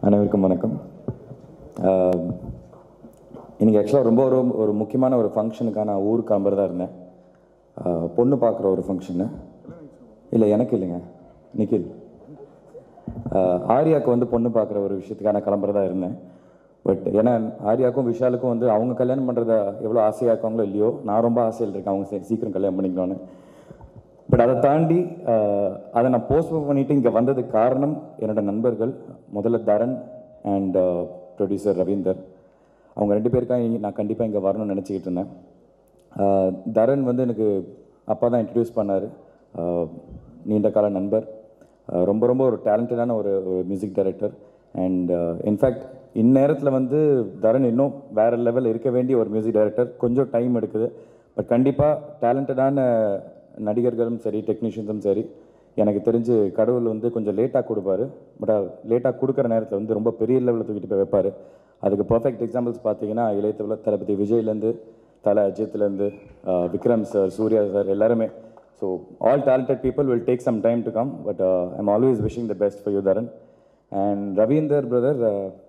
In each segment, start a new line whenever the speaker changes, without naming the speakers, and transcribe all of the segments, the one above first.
அனைவருக்கும் வணக்கம் ஆஹ், இன்னைக்கு ஆக்சுவலாக ரொம்ப ஒரு ஒரு முக்கியமான ஒரு ஃபங்க்ஷனுக்காக நான் ஊருக்கு கிளம்புறதா இருந்தேன் ஆஹ், பொண்ணு பார்க்குற ஒரு ஃபங்க்ஷனு இல்லை எனக்கு இல்லைங்க நிக்கில் ஆஹ், ஆர்யாவுக்கு வந்து பொண்ணு பார்க்குற ஒரு விஷயத்துக்காக நான் கிளம்புறதா இருந்தேன் பட் ஏன்னா ஆர்யாவுக்கும் விஷாலுக்கும் வந்து அவங்க கல்யாணம் பண்ணுறத எவ்வளோ ஆசையாக இருக்காங்களோ இல்லையோ நான் ரொம்ப ஆசையில் இருக்கேன் அவங்க சீ- சீக்கிரம் கல்யாணம் பண்ணிக்கணும்னு பட் அதை தாண்டி ஆஹ், அதை நான் போஸ்ட்போன் பண்ணிட்டு இங்கே வந்ததுக்கு காரணம் என்னோட நண்பர்கள் முதல்ல தரன் அண்ட் ப்ரொடியூசர் ரவீந்தர் அவங்க ரெண்டு பேருக்காக இங்க- நான் கண்டிப்பாக இங்கே வரணும்னு நினச்சிக்கிட்டு இருந்தேன் ஆஹ், தரன் வந்து எனக்கு அப்பா தான் இன்ட்ரடியூஸ் பண்ணார் நீண்ட கால நண்பர் ஆஹ், ரொம்ப ரொம்ப ஒரு டேலண்டடான ஒரு ஒரு மியூசிக் டைரக்டர் அண்ட் இன்ஃபேக்ட் இந்நேரத்தில் வந்து தரன் இன்னும் வேறு லெவல் இருக்க வேண்டிய ஒரு மியூசிக் டைரக்டர் கொஞ்சம் டைம் எடுக்குது பட் கண்டிப்பாக டேலண்டடான நடிகர்களும் சரி டெக்னீஷியன்ஸும் சரி எனக்கு தெரிஞ்சு கடவுள் வந்து கொஞ்சம் லேட்டாக கொடுப்பாரு பட் லேட்டாக கொடுக்குற நேரத்தில் வந்து ரொம்ப பெரிய லெவலில் தூக்கிட்டு போய் வைப்பார் அதுக்கு பர்ஃபெக்ட் எக்ஸாம்பிள்ஸ் பார்த்தீங்கன்னா இளையத்தில் தளபதி விஜய்லேருந்து தலை அஜித்லேருந்து விக்ரம் சார் சூர்யா சார் எல்லாருமே so all talented people will take some time to come but I'm always wishing the best for you Dharan and Raveendar brother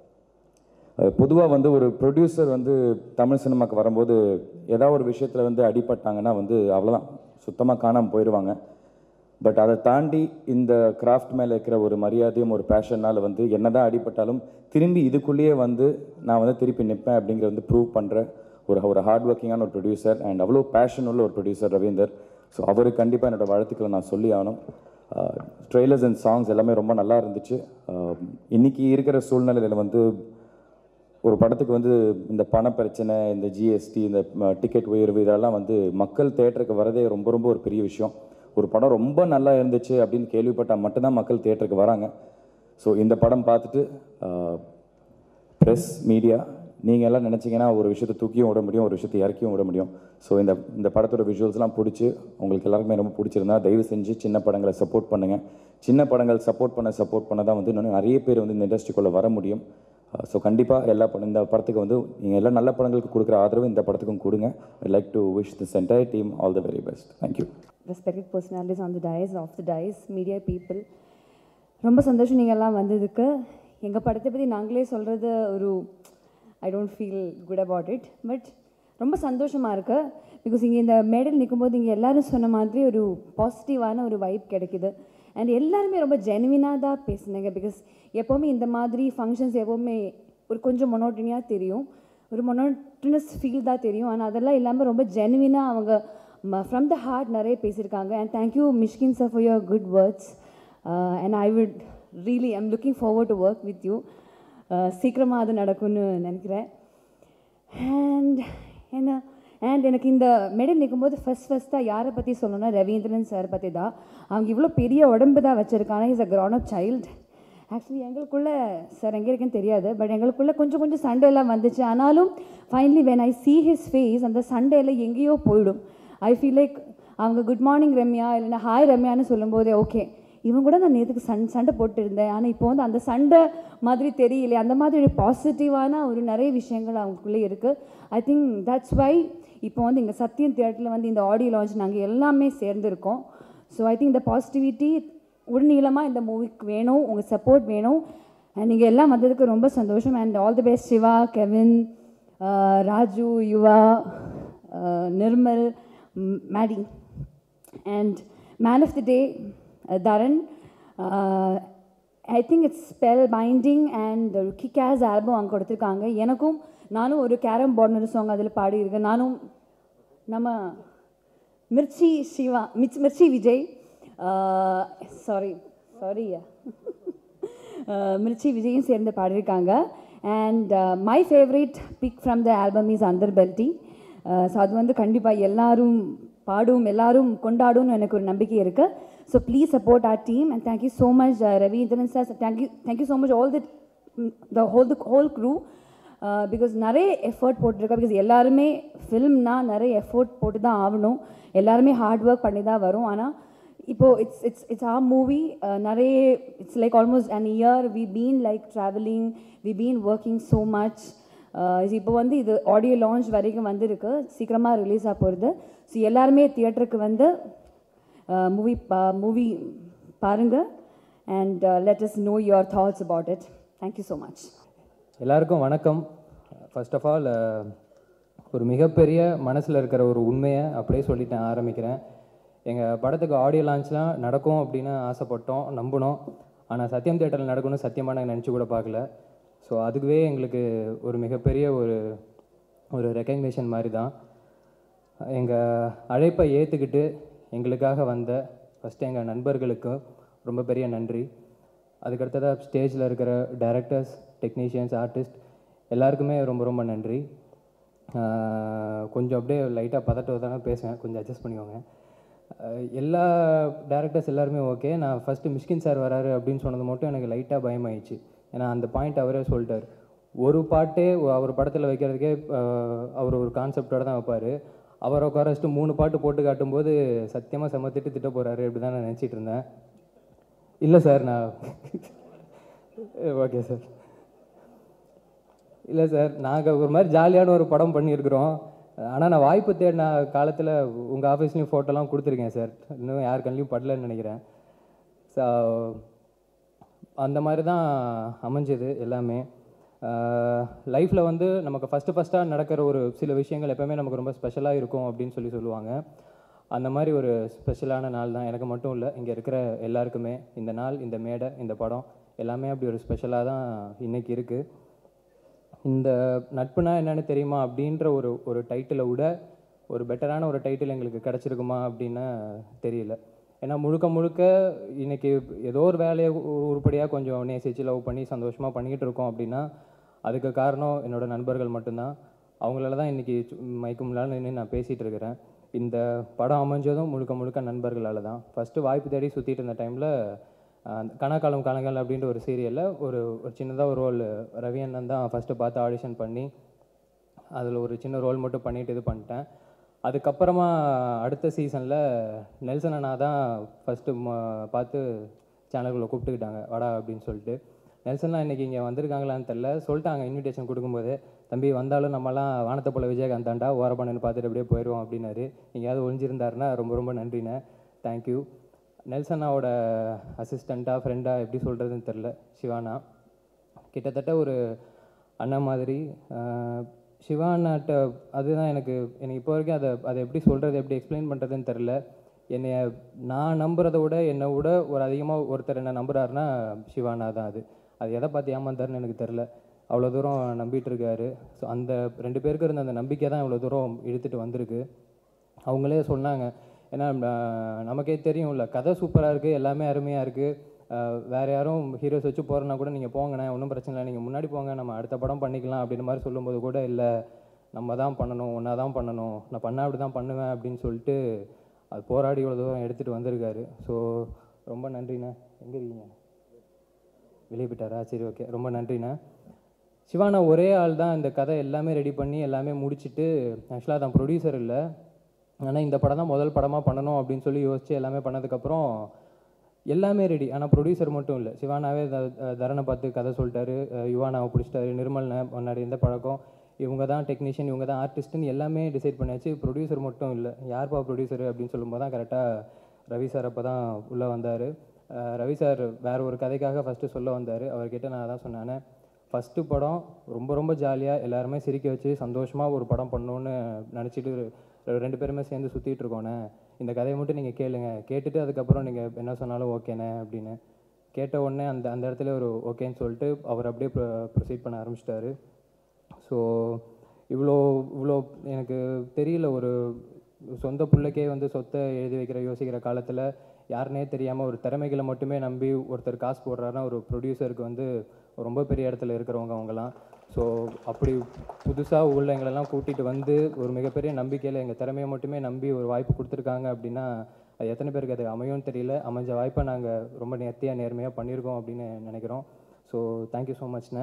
பொதுவாக வந்து ஒரு ப்ரொடியூசர் வந்து தமிழ் சினிமாக்கு வரும்போது ஏதாவது ஒரு விஷயத்தில் வந்து அடிபட்டாங்கன்னா வந்து அவ்வளோதான் சுத்தமாக காணாமல் போயிடுவாங்க பட் அதை தாண்டி இந்த கிராஃப்ட் மேலே இருக்கிற ஒரு மரியாதையும் ஒரு பேஷனால் வந்து என்னதான் அடிபட்டாலும் திரும்பி இதுக்குள்ளேயே வந்து நான் வந்து திருப்பி நிற்பேன் அப்படிங்கிற வந்து ப்ரூவ் பண்ணுற ஒரு ஒரு ஹார்ட் ஒர்க்கிங்கான ஒரு ப்ரொடியூசர் அண்ட் அவ்வளோ பேஷன் உள்ள ஒரு ப்ரொடியூசர் ரவீந்தர் ஸோ அவருக்கு கண்டிப்பாக என்னோட வாழ்த்துக்களை நான் சொல்லி ஆகணும் ட்ரெய்லர்ஸ் அண்ட் சாங்ஸ் எல்லாமே ரொம்ப நல்லா இருந்துச்சு ஆஹ் இன்னைக்கு இருக்கிற சூழ்நிலையில் வந்து ஒரு படத்துக்கு வந்து இந்த பண பிரச்சனை இந்த ஜிஎஸ்டி இந்த டிக்கெட் உயர்வு இதெல்லாம் வந்து மக்கள் தேட்டருக்கு வரதே ரொம்ப ரொம்ப ஒரு பெரிய விஷயம் ஒரு படம் ரொம்ப நல்லா இருந்துச்சு அப்படின்னு கேள்விப்பட்டால் மட்டும்தான் மக்கள் தேட்டருக்கு வராங்க ஸோ இந்த படம் பார்த்துட்டு ப்ரெஸ் மீடியா நீங்கள் எல்லாம் நினச்சிங்கன்னா ஒரு விஷயத்தை தூக்கியும் விட முடியும் ஒரு விஷயத்தை இறக்கியும் விட முடியும் ஸோ இந்த இந்த படத்தோட விஷுவல்ஸ்லாம் பிடிச்சி உங்களுக்கு எல்லாருக்குமே ரொம்ப பிடிச்சிருந்தா தயவு செஞ்சு சின்ன படங்களை சப்போர்ட் பண்ணுங்கள் சின்ன படங்கள் சப்போர்ட் பண்ண சப்போர்ட் பண்ண தான் வந்து இன்னும் நிறைய பேர் வந்து இந்த இண்டஸ்ட்ரிக்குள்ளே வர முடியும் ஸோ கண்டிப்பாக எல்லா படம் இந்த படத்துக்கு வந்து நீங்கள் எல்லா நல்ல படங்களுக்கு கொடுக்குற ஆதரவு இந்த படத்துக்கும் கொடுங்க I like to wish this entire team all the very best thank you
respected personalities on the dais, off the dais, media people. ரொம்ப சந்தோஷம் நீங்கள் எல்லாம் வந்ததுக்கு எங்கள் படத்தை பற்றி நாங்களே சொல்கிறது ஒரு I don't feel good about it but ரொம்ப சந்தோஷமாக இருக்கு பிகாஸ் இங்கே இந்த மேடல் நிற்கும்போது இங்கே எல்லாரும் சொன்ன மாதிரி ஒரு பாசிட்டிவான ஒரு வைப் கிடைக்குது அண்ட் எல்லாருமே ரொம்ப ஜெனுவினாக தான் பேசுனாங்க பிகாஸ் எப்போவுமே இந்த மாதிரி ஃபங்க்ஷன்ஸ் எப்போவுமே ஒரு கொஞ்சம் மொனோட்டனியாக தெரியும் ஒரு மொனோட்டனஸ் ஃபீல் தான் தெரியும் ஆனால் அதெல்லாம் இல்லாமல் ரொம்ப ஜெனுவினாக அவங்க ஃப்ரம் த ஹார்ட் நிறைய பேசியிருக்காங்க and thank you Mysskin sir for your good words and I would really I'm looking forward to work with you சீக்கிரமாக அது நடக்கும்னு நினைக்கிறேன் அண்ட் என்ன அண்ட் எனக்கு இந்த மெடல் நிற்கும்போது ஃபஸ்ட் ஃபஸ்ட்டாக யாரை பற்றி சொல்லணும்னா ரவீந்திரன் சார் பற்றி தான் அவங்க இவ்வளோ பெரிய உடம்பு தான் வச்சுருக்காங்க is a grown up child actually எங்களுக்குள்ள சார் எங்கே இருக்குன்னு தெரியாது பட் எங்களுக்குள்ள கொஞ்சம் கொஞ்சம் சண்டைலாம் வந்துச்சு ஆனாலும் finally when I see his face அந்த சண்டையில் எங்கேயோ போயிடும் ஐ ஃபீல் லைக் அவங்க குட் மார்னிங் ரம்யா இல்லைன்னா ஹாய் ரம்யான்னு சொல்லும்போதே ஓகே இவன் கூட நான் நேற்றுக்கு சண் சண்டை போட்டு இருந்தேன் ஆனால் இப்போ வந்து அந்த சண்டை மாதிரி தெரியல அந்த மாதிரி ஒரு பாசிட்டிவான ஒரு நிறைய விஷயங்கள் அவங்களுக்குள்ளே இருக்குது ஐ திங்க் தட்ஸ் வை இப்போ வந்து இங்கே சத்யம் தியேட்டரில் வந்து இந்த ஆடியோ லான்ச் நாங்கள் எல்லாமே சேர்ந்துருக்கோம் ஸோ ஐ திங்க் இந்த பாசிட்டிவிட்டி உடனீளமாக இந்த மூவிக்கு வேணும் உங்கள் சப்போர்ட் வேணும் அண்ட் நீங்கள் எல்லாம் வந்ததுக்கு ரொம்ப சந்தோஷம் and all the best Siva Kevin Raju Yuva Nirmal Maddy and man of the day Dharan I think it's spellbinding and ஒரு கிக்காஸ் ஆல்பம் அவங்க கொடுத்துருக்காங்க எனக்கும் நானும் ஒரு கேரம் போர்டுன்னு சாங் அதில் பாடியிருக்கேன் நானும் நம்ம மிர்ச்சி சிவா மிச் மிர்ச்சி விஜய் சாரி சாரியா மிர்ச்சி விஜயும் சேர்ந்து பாடியிருக்காங்க and my favourite pick from the album is அந்தர் பெல்டி ஸோ அது வந்து கண்டிப்பாக எல்லாரும் பாடும் எல்லாரும் கொண்டாடும்னு எனக்கு ஒரு நம்பிக்கை இருக்குது so please support our team and thank you so much Ravindran sir thank you thank you so much all the the whole the whole crew because நிறைய எஃபர்ட் போட்டிருக்கா பிகாஸ் எல்லாருமே ஃபில்ம்னா நிறைய எஃபோர்ட் போட்டு தான் ஆகணும் எல்லாருமே ஹார்ட் ஒர்க் பண்ணி தான் வரும் ஆனால் இப்போ it's it's it's a movie நிறைய it's like almost an year we been like travelling we been working so much இப்போ வந்து இது ஆடியோ லான்ச் வரைக்கும் வந்திருக்கு சீக்கிரமாக ரிலீஸ் ஆக போகிறது ஸோ எல்லாருமே தியேட்டருக்கு வந்து மூவி மூவி பாருங்கள் and let us know your thoughts about it thank you so much
எல்லாருக்கும் வணக்கம் ஃபர்ஸ்ட் ஆஃப் ஆல் ஒரு மிகப்பெரிய மனசில் இருக்கிற ஒரு உண்மையை அப்படியே சொல்லிட்டேன் ஆரம்பிக்கிறேன் எங்கள் படத்துக்கு ஆடியோ லான்ச்லாம் நடக்கும் அப்படின்னு ஆசைப்பட்டோம் நம்பினோம் ஆனால் சத்யம் தேட்டரில் நடக்கும்னு சத்தியமாக நாங்கள் நினச்சி கூட பார்க்கல ஸோ அதுவே எங்களுக்கு ஒரு மிகப்பெரிய ஒரு ஒரு ரெக்கக்னேஷன் மாதிரி தான் எங்கள் அழைப்பை ஏற்றுக்கிட்டு எங்களுக்காக வந்த ஃபஸ்ட்டு எங்கள் நண்பர்களுக்கு ரொம்ப பெரிய நன்றி அதுக்கடுத்ததாக ஸ்டேஜில் இருக்கிற டைரக்டர்ஸ் டெக்னீஷியன்ஸ் ஆர்டிஸ்ட் எல்லாருக்குமே ரொம்ப ரொம்ப நன்றி ஆஹ் கொஞ்சம் அப்படியே லைட்டாக பதட்டத்தானே பேசுவேன் கொஞ்சம் அட்ஜஸ்ட் பண்ணிக்கோங்க ஆஹ் எல்லா டேரக்டர்ஸ் எல்லாருமே ஓகே நான் ஃபஸ்ட்டு மிஷ்கின் சார் வராரு அப்படின்னு சொன்னது மட்டும் எனக்கு லைட்டாக பயமாயிடுச்சு ஏன்னா அந்த பாயிண்ட் அவரே சொல்லிட்டார் ஒரு பாட்டே அவர் படத்தில் வைக்கிறதுக்கே ஆஹ் அவர் ஒரு கான்செப்டோட தான் வைப்பார் அவரை உட்கார வச்சுட்டு மூணு பாட்டு போட்டு காட்டும்போது சத்தியமாக செம்ம திட்டு திட்ட போகிறாரு அப்படி தான் நான் நினச்சிட்டு இருந்தேன் இல்லை சார் நான் ஓகே சார் இல்லை சார் நாங்கள் ஒரு மாதிரி ஜாலியான ஒரு படம் பண்ணியிருக்கிறோம் ஆனால் நான் வாய்ப்பு தேடின காலத்தில் உங்கள் ஆஃபீஸ்லேயும் ஃபோட்டோலாம் கொடுத்துருக்கேன் சார் இன்னும் யார் கண்ணிலையும் படலன்னு நினைக்கிறேன் ஸோ அந்த மாதிரி தான் அமைஞ்சது எல்லாமே லைஃப்பில் வந்து நமக்கு ஃபஸ்ட்டு ஃபஸ்ட்டாக நடக்கிற ஒரு சில விஷயங்கள் எப்போவுமே நமக்கு ரொம்ப ஸ்பெஷலாக இருக்கும் அப்படின்னு சொல்லி சொல்லுவாங்க அந்த மாதிரி ஒரு ஸ்பெஷலான நாள் தான் எனக்கு மட்டும் இல்லை இங்கே இருக்கிற எல்லாருக்குமே இந்த நாள் இந்த மேடை இந்த படம் எல்லாமே அப்படி ஒரு ஸ்பெஷலாக தான் இன்றைக்கி இருக்குது இந்த நட்புனா என்னன்னு தெரியுமா அப்படின்ற ஒரு ஒரு டைட்டிலை விட ஒரு பெட்டரான ஒரு டைட்டில் எங்களுக்கு கிடச்சிருக்குமா அப்படின்னு தெரியல ஏன்னா முழுக்க முழுக்க இன்னைக்கு ஏதோ ஒரு வேலையை உருப்படியாக கொஞ்சம் நேசிச்சு லவ் பண்ணி சந்தோஷமாக பண்ணிக்கிட்டு இருக்கோம் அப்படின்னா அதுக்கு காரணம் என்னோட நண்பர்கள் மட்டும்தான் அவங்களால தான் இன்றைக்கி மைக்கும்லான்னு நின்று நான் பேசிகிட்டு இருக்கிறேன் இந்த படம் அமைஞ்சதும் முழுக்க முழுக்க நண்பர்களால் தான் ஃபஸ்ட்டு வாய்ப்பு தேடி சுற்றிட்டு இருந்த டைமில் கணக்காலம் கணங்கள் அப்படின்ற ஒரு சீரியலில் ஒரு ஒரு சின்னதாக ஒரு ரோல் ரவி அண்ணன் தான் ஃபஸ்ட்டு பார்த்து ஆடிஷன் பண்ணி அதில் ஒரு சின்ன ரோல் மட்டும் பண்ணிட்டு இது பண்ணிட்டேன் அதுக்கப்புறமா அடுத்த சீசனில் நெல்சன் அண்ணா தான் ஃபஸ்ட்டு பார்த்து சேனல்குள்ளே கூப்பிட்டுக்கிட்டாங்க வாடா அப்படின்னு சொல்லிட்டு நெல்சன்லாம் இன்றைக்கி இங்கே வந்திருக்காங்களான்னு தெரில சொல்லிட்டாங்க இன்விடேஷன் கொடுக்கும்போது தம்பி வந்தாலும் நம்மலாம் வானத்தை போல விஜயகாந்த் தாண்டா ஓரப்பண்ணு பார்த்துட்டு அப்படியே போயிடுவோம் அப்படின்னாரு எங்கேயாவது ஒழிஞ்சிருந்தாருன்னா ரொம்ப ரொம்ப நன்றிண்ணே தேங்க்யூ நெல்சனாவோட அசிஸ்டண்ட்டாக ஃப்ரெண்டாக எப்படி சொல்கிறதுன்னு தெரில சிவானா கிட்டத்தட்ட ஒரு அண்ணன் மாதிரி ஆஹ், சிவா அண்ணாட்ட அதுதான் எனக்கு எனக்கு இப்போ வரைக்கும் அதை அதை எப்படி சொல்கிறது எப்படி எக்ஸ்பிளைன் பண்ணுறதுன்னு தெரில என்னைய நான் நம்புறதை விட என்னை விட ஒரு அதிகமாக ஒருத்தர் என்ன நம்புறாருன்னா சிவானா தான் அது அது எதை பார்த்து ஏமாந்தாருன்னு எனக்கு தெரில அவ்வளோ தூரம் நம்பிட்டு இருக்காரு ஸோ அந்த ரெண்டு பேருக்கு இருந்த அந்த நம்பிக்கை தான் இவ்வளோ தூரம் இழுத்துட்டு வந்திருக்கு அவங்களே சொன்னாங்க ஏன்னா ஆஹ், நமக்கே தெரியும்ல கதை சூப்பராக இருக்குது எல்லாமே அருமையாக இருக்குது வேறு யாரும் ஹீரோஸ் வச்சு போகிறனா கூட நீங்கள் போங்கண்ணே ஒன்றும் பிரச்சனை இல்லை நீங்கள் முன்னாடி போங்க நம்ம அடுத்த படம் பண்ணிக்கலாம் அப்படின்ற மாதிரி சொல்லும்போது கூட இல்லை நம்ம தான் பண்ணணும் ஒன்றா தான் பண்ணணும் நான் பண்ணால் அப்படி தான் பண்ணுவேன் அப்படின்னு சொல்லிட்டு அது போராடி இவ்வளோ தூரம் எடுத்துகிட்டு வந்திருக்காரு ஸோ ரொம்ப நன்றிண்ணே எங்கே இருக்கீங்க வெளியே போயிட்டாரா சரி ஓகே ரொம்ப நன்றிண்ணே சிவானா ஒரே ஆள் தான் இந்த கதை எல்லாமே ரெடி பண்ணி எல்லாமே முடிச்சுட்டு ஆக்சுவலாக தான் ப்ரொடியூசர் இல்லை ஆனால் இந்த படம் தான் முதல் படமாக பண்ணணும் அப்படின்னு சொல்லி யோசிச்சு எல்லாமே பண்ணதுக்கப்புறம் எல்லாமே ரெடி ஆனால் ப்ரொடியூசர் மட்டும் இல்லை சிவானாவே த- த- தரனை பார்த்து கதை சொல்லிட்டாரு அஹ் யுவானாவை பிடிச்சிட்டாரு நிர்மல்னை முன்னாடி இருந்த பழக்கம் இவங்க தான் டெக்னீஷியன் இவங்க தான் ஆர்டிஸ்ட்னு எல்லாமே டிசைட் பண்ணியாச்சு ப்ரொடியூசர் மட்டும் இல்லை யார்ப்பா ப்ரொடியூசர் அப்படின்னு சொல்லும்போது தான் கரெக்டாக ரவி சார் அப்போ தான் உள்ளே வந்தார் ரவி சார் வேற ஒரு கதைக்காக ஃபஸ்ட்டு சொல்ல வந்தார் அவர்கிட்ட நான் அதான் சொன்னேன் ஃபஸ்ட்டு படம் ரொம்ப ரொம்ப ஜாலியாக எல்லாருமே சிரிக்க வச்சு சந்தோஷமாக ஒரு படம் பண்ணணுன்னு நினச்சிட்டு ரெண்டு பேருமே சேர்ந்து சுற்றிட்டு இருக்கோண்ணே இந்த கதையை மட்டும் நீங்கள் கேளுங்க கேட்டுட்டு அதுக்கப்புறம் நீங்கள் என்ன சொன்னாலும் ஓகேண்ணே அப்படின்னு கேட்ட உடனே அந்த அந்த இடத்துல ஒரு ஓகேன்னு சொல்லிட்டு அவர் அப்படியே ப்ரொசீட் பண்ண ஆரம்பிச்சிட்டாரு ஸோ இவ்வளோ இவ்வளோ எனக்கு தெரியல ஒரு சொந்த பிள்ளைக்கே வந்து சொத்தை எழுதி வைக்கிற யோசிக்கிற காலத்தில் யாருனே தெரியாமல் ஒரு திறமைகளை மட்டுமே நம்பி ஒருத்தர் காசு போடுறாருன்னா ஒரு ப்ரொடியூசருக்கு வந்து ரொம்ப பெரிய இடத்துல இருக்கிறவங்க அவங்கலாம் ஸோ அப்படி புதுசாக உள்ள எங்களெல்லாம் கூட்டிகிட்டு வந்து ஒரு மிகப்பெரிய நம்பிக்கையில் எங்கள் திறமையை மட்டுமே நம்பி ஒரு வாய்ப்பு கொடுத்துருக்காங்க அப்படின்னா அது எத்தனை பேருக்கு அது அமையும்னு தெரியல அமைஞ்ச வாய்ப்பை நாங்கள் ரொம்ப நேர்த்தியாக நேர்மையாக பண்ணியிருக்கோம் அப்படின்னு நினைக்கிறோம் ஸோ தேங்க்யூ ஸோ மச்ண்ணே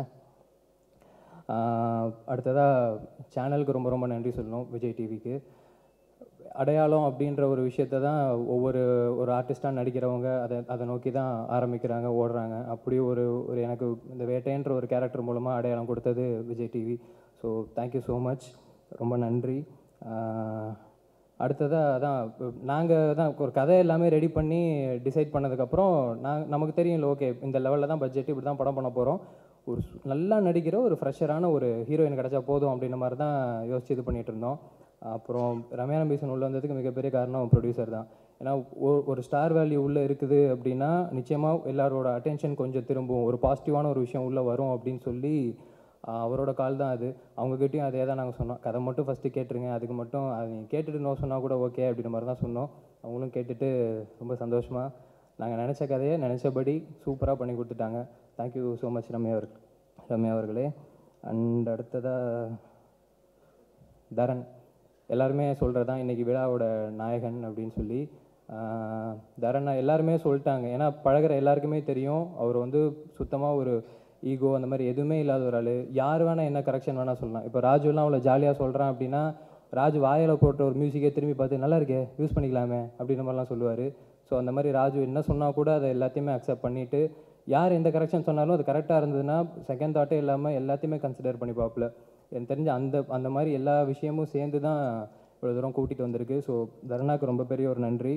அடுத்ததாக சேனலுக்கு ரொம்ப ரொம்ப நன்றி சொல்லணும் விஜய் டிவிக்கு அடையாளம் அப்படின்ற ஒரு விஷயத்தை தான் ஒவ்வொரு ஒரு ஆர்டிஸ்டாக நடிக்கிறவங்க அதை அதை நோக்கி தான் ஆரம்பிக்கிறாங்க ஓடுறாங்க அப்படி ஒரு ஒரு எனக்கு இந்த வேட்டைன்ற ஒரு கேரக்டர் மூலமாக அடையாளம் கொடுத்தது Vijay TV so thank you so much ரொம்ப நன்றி அடுத்ததாக அதான் நாங்கள் தான் ஒரு கதை எல்லாமே ரெடி பண்ணி டிசைட் பண்ணதுக்கப்புறம் நான் நமக்கு தெரியும்ல ஓகே இந்த லெவலில் தான் பட்ஜெட் இப்படி தான் படம் பண்ண போகிறோம் ஒரு சு- நல்லா நடிக்கிற ஒரு ஃப்ரெஷரான ஒரு ஹீரோயின் கிடச்சா போதும் அப்படின்ற மாதிரி தான் யோசிச்சு இது பண்ணிட்டு இருந்தோம் அப்புறம் ரம்யா நம்பீசன் உள்ள வந்ததுக்கு மிகப்பெரிய காரணம் ப்ரொடியூசர் தான் ஏன்னா ஒ- ஒரு ஸ்டார் வேல்யூ உள்ளே இருக்குது அப்படின்னா நிச்சயமாக எல்லாரோட அட்டென்ஷன் கொஞ்சம் திரும்பும் ஒரு பாசிட்டிவான ஒரு விஷயம் உள்ளே வரும் அப்படின்னு சொல்லி ஆஹ், அவரோட கால் தான் அது அவங்ககிட்டயும் அதே தான் நாங்கள் சொன்னோம் கதை மட்டும் ஃபஸ்ட்டு கேட்டுருங்க அதுக்கு மட்டும் அது நீங்கள் கேட்டுட்டு நோ சொன்னால் கூட ஓகே அப்படின்ற மாதிரி தான் சொன்னோம் அவங்களும் கேட்டுட்டு ரொம்ப சந்தோஷமாக நாங்கள் நினச்ச கதையை நினச்சபடி சூப்பராக பண்ணி கொடுத்துட்டாங்க தேங்க்யூ ஸோ மச் ரம்யா அவர்கள் ரம்யா அவர்களே அண்ட் அடுத்ததாக தரன் எல்லாருமே சொல்கிறது தான் இன்றைக்கி விழாவோட நாயகன் அப்படின்னு சொல்லி ஆஹ் தரன் எல்லாருமே சொல்லிட்டாங்க ஏன்னா பழகுற எல்லாருக்குமே தெரியும் அவர் வந்து சுத்தமாக ஒரு ஈகோ அந்த மாதிரி எதுவுமே இல்லாத ஒரு ஆள் யார் வேணால் என்ன கரெக்ஷன் வேணால் சொல்லலாம் இப்போ ராஜுலாம் அவ்வளோ ஜாலியாக சொல்கிறான் அப்படின்னா ராஜு வாயில் போட்ட ஒரு மியூசிக்கே திரும்பி பார்த்து நல்லா இருக்கே யூஸ் பண்ணிக்கலாமே அப்படின்ற மாதிரிலாம் சொல்லுவார் ஸோ அந்த மாதிரி ராஜு என்ன சொன்னால் கூட அதை எல்லாத்தையுமே அக்செப்ட் பண்ணிவிட்டு யார் எந்த கரெக்ஷன் சொன்னாலும் அது கரெக்டாக இருந்ததுன்னா செகண்ட் தாட்டே இல்லாமல் எல்லாத்தையுமே கன்சிடர் பண்ணி பார்ப்பல எனக்கு தெரிஞ்ச அந்த அந்த மாதிரி எல்லா விஷயமும் சேர்ந்து தான் இவ்வளோ தூரம் கூட்டிகிட்டு வந்திருக்கு ஸோ தர்ணாக்கு ரொம்ப பெரிய ஒரு நன்றி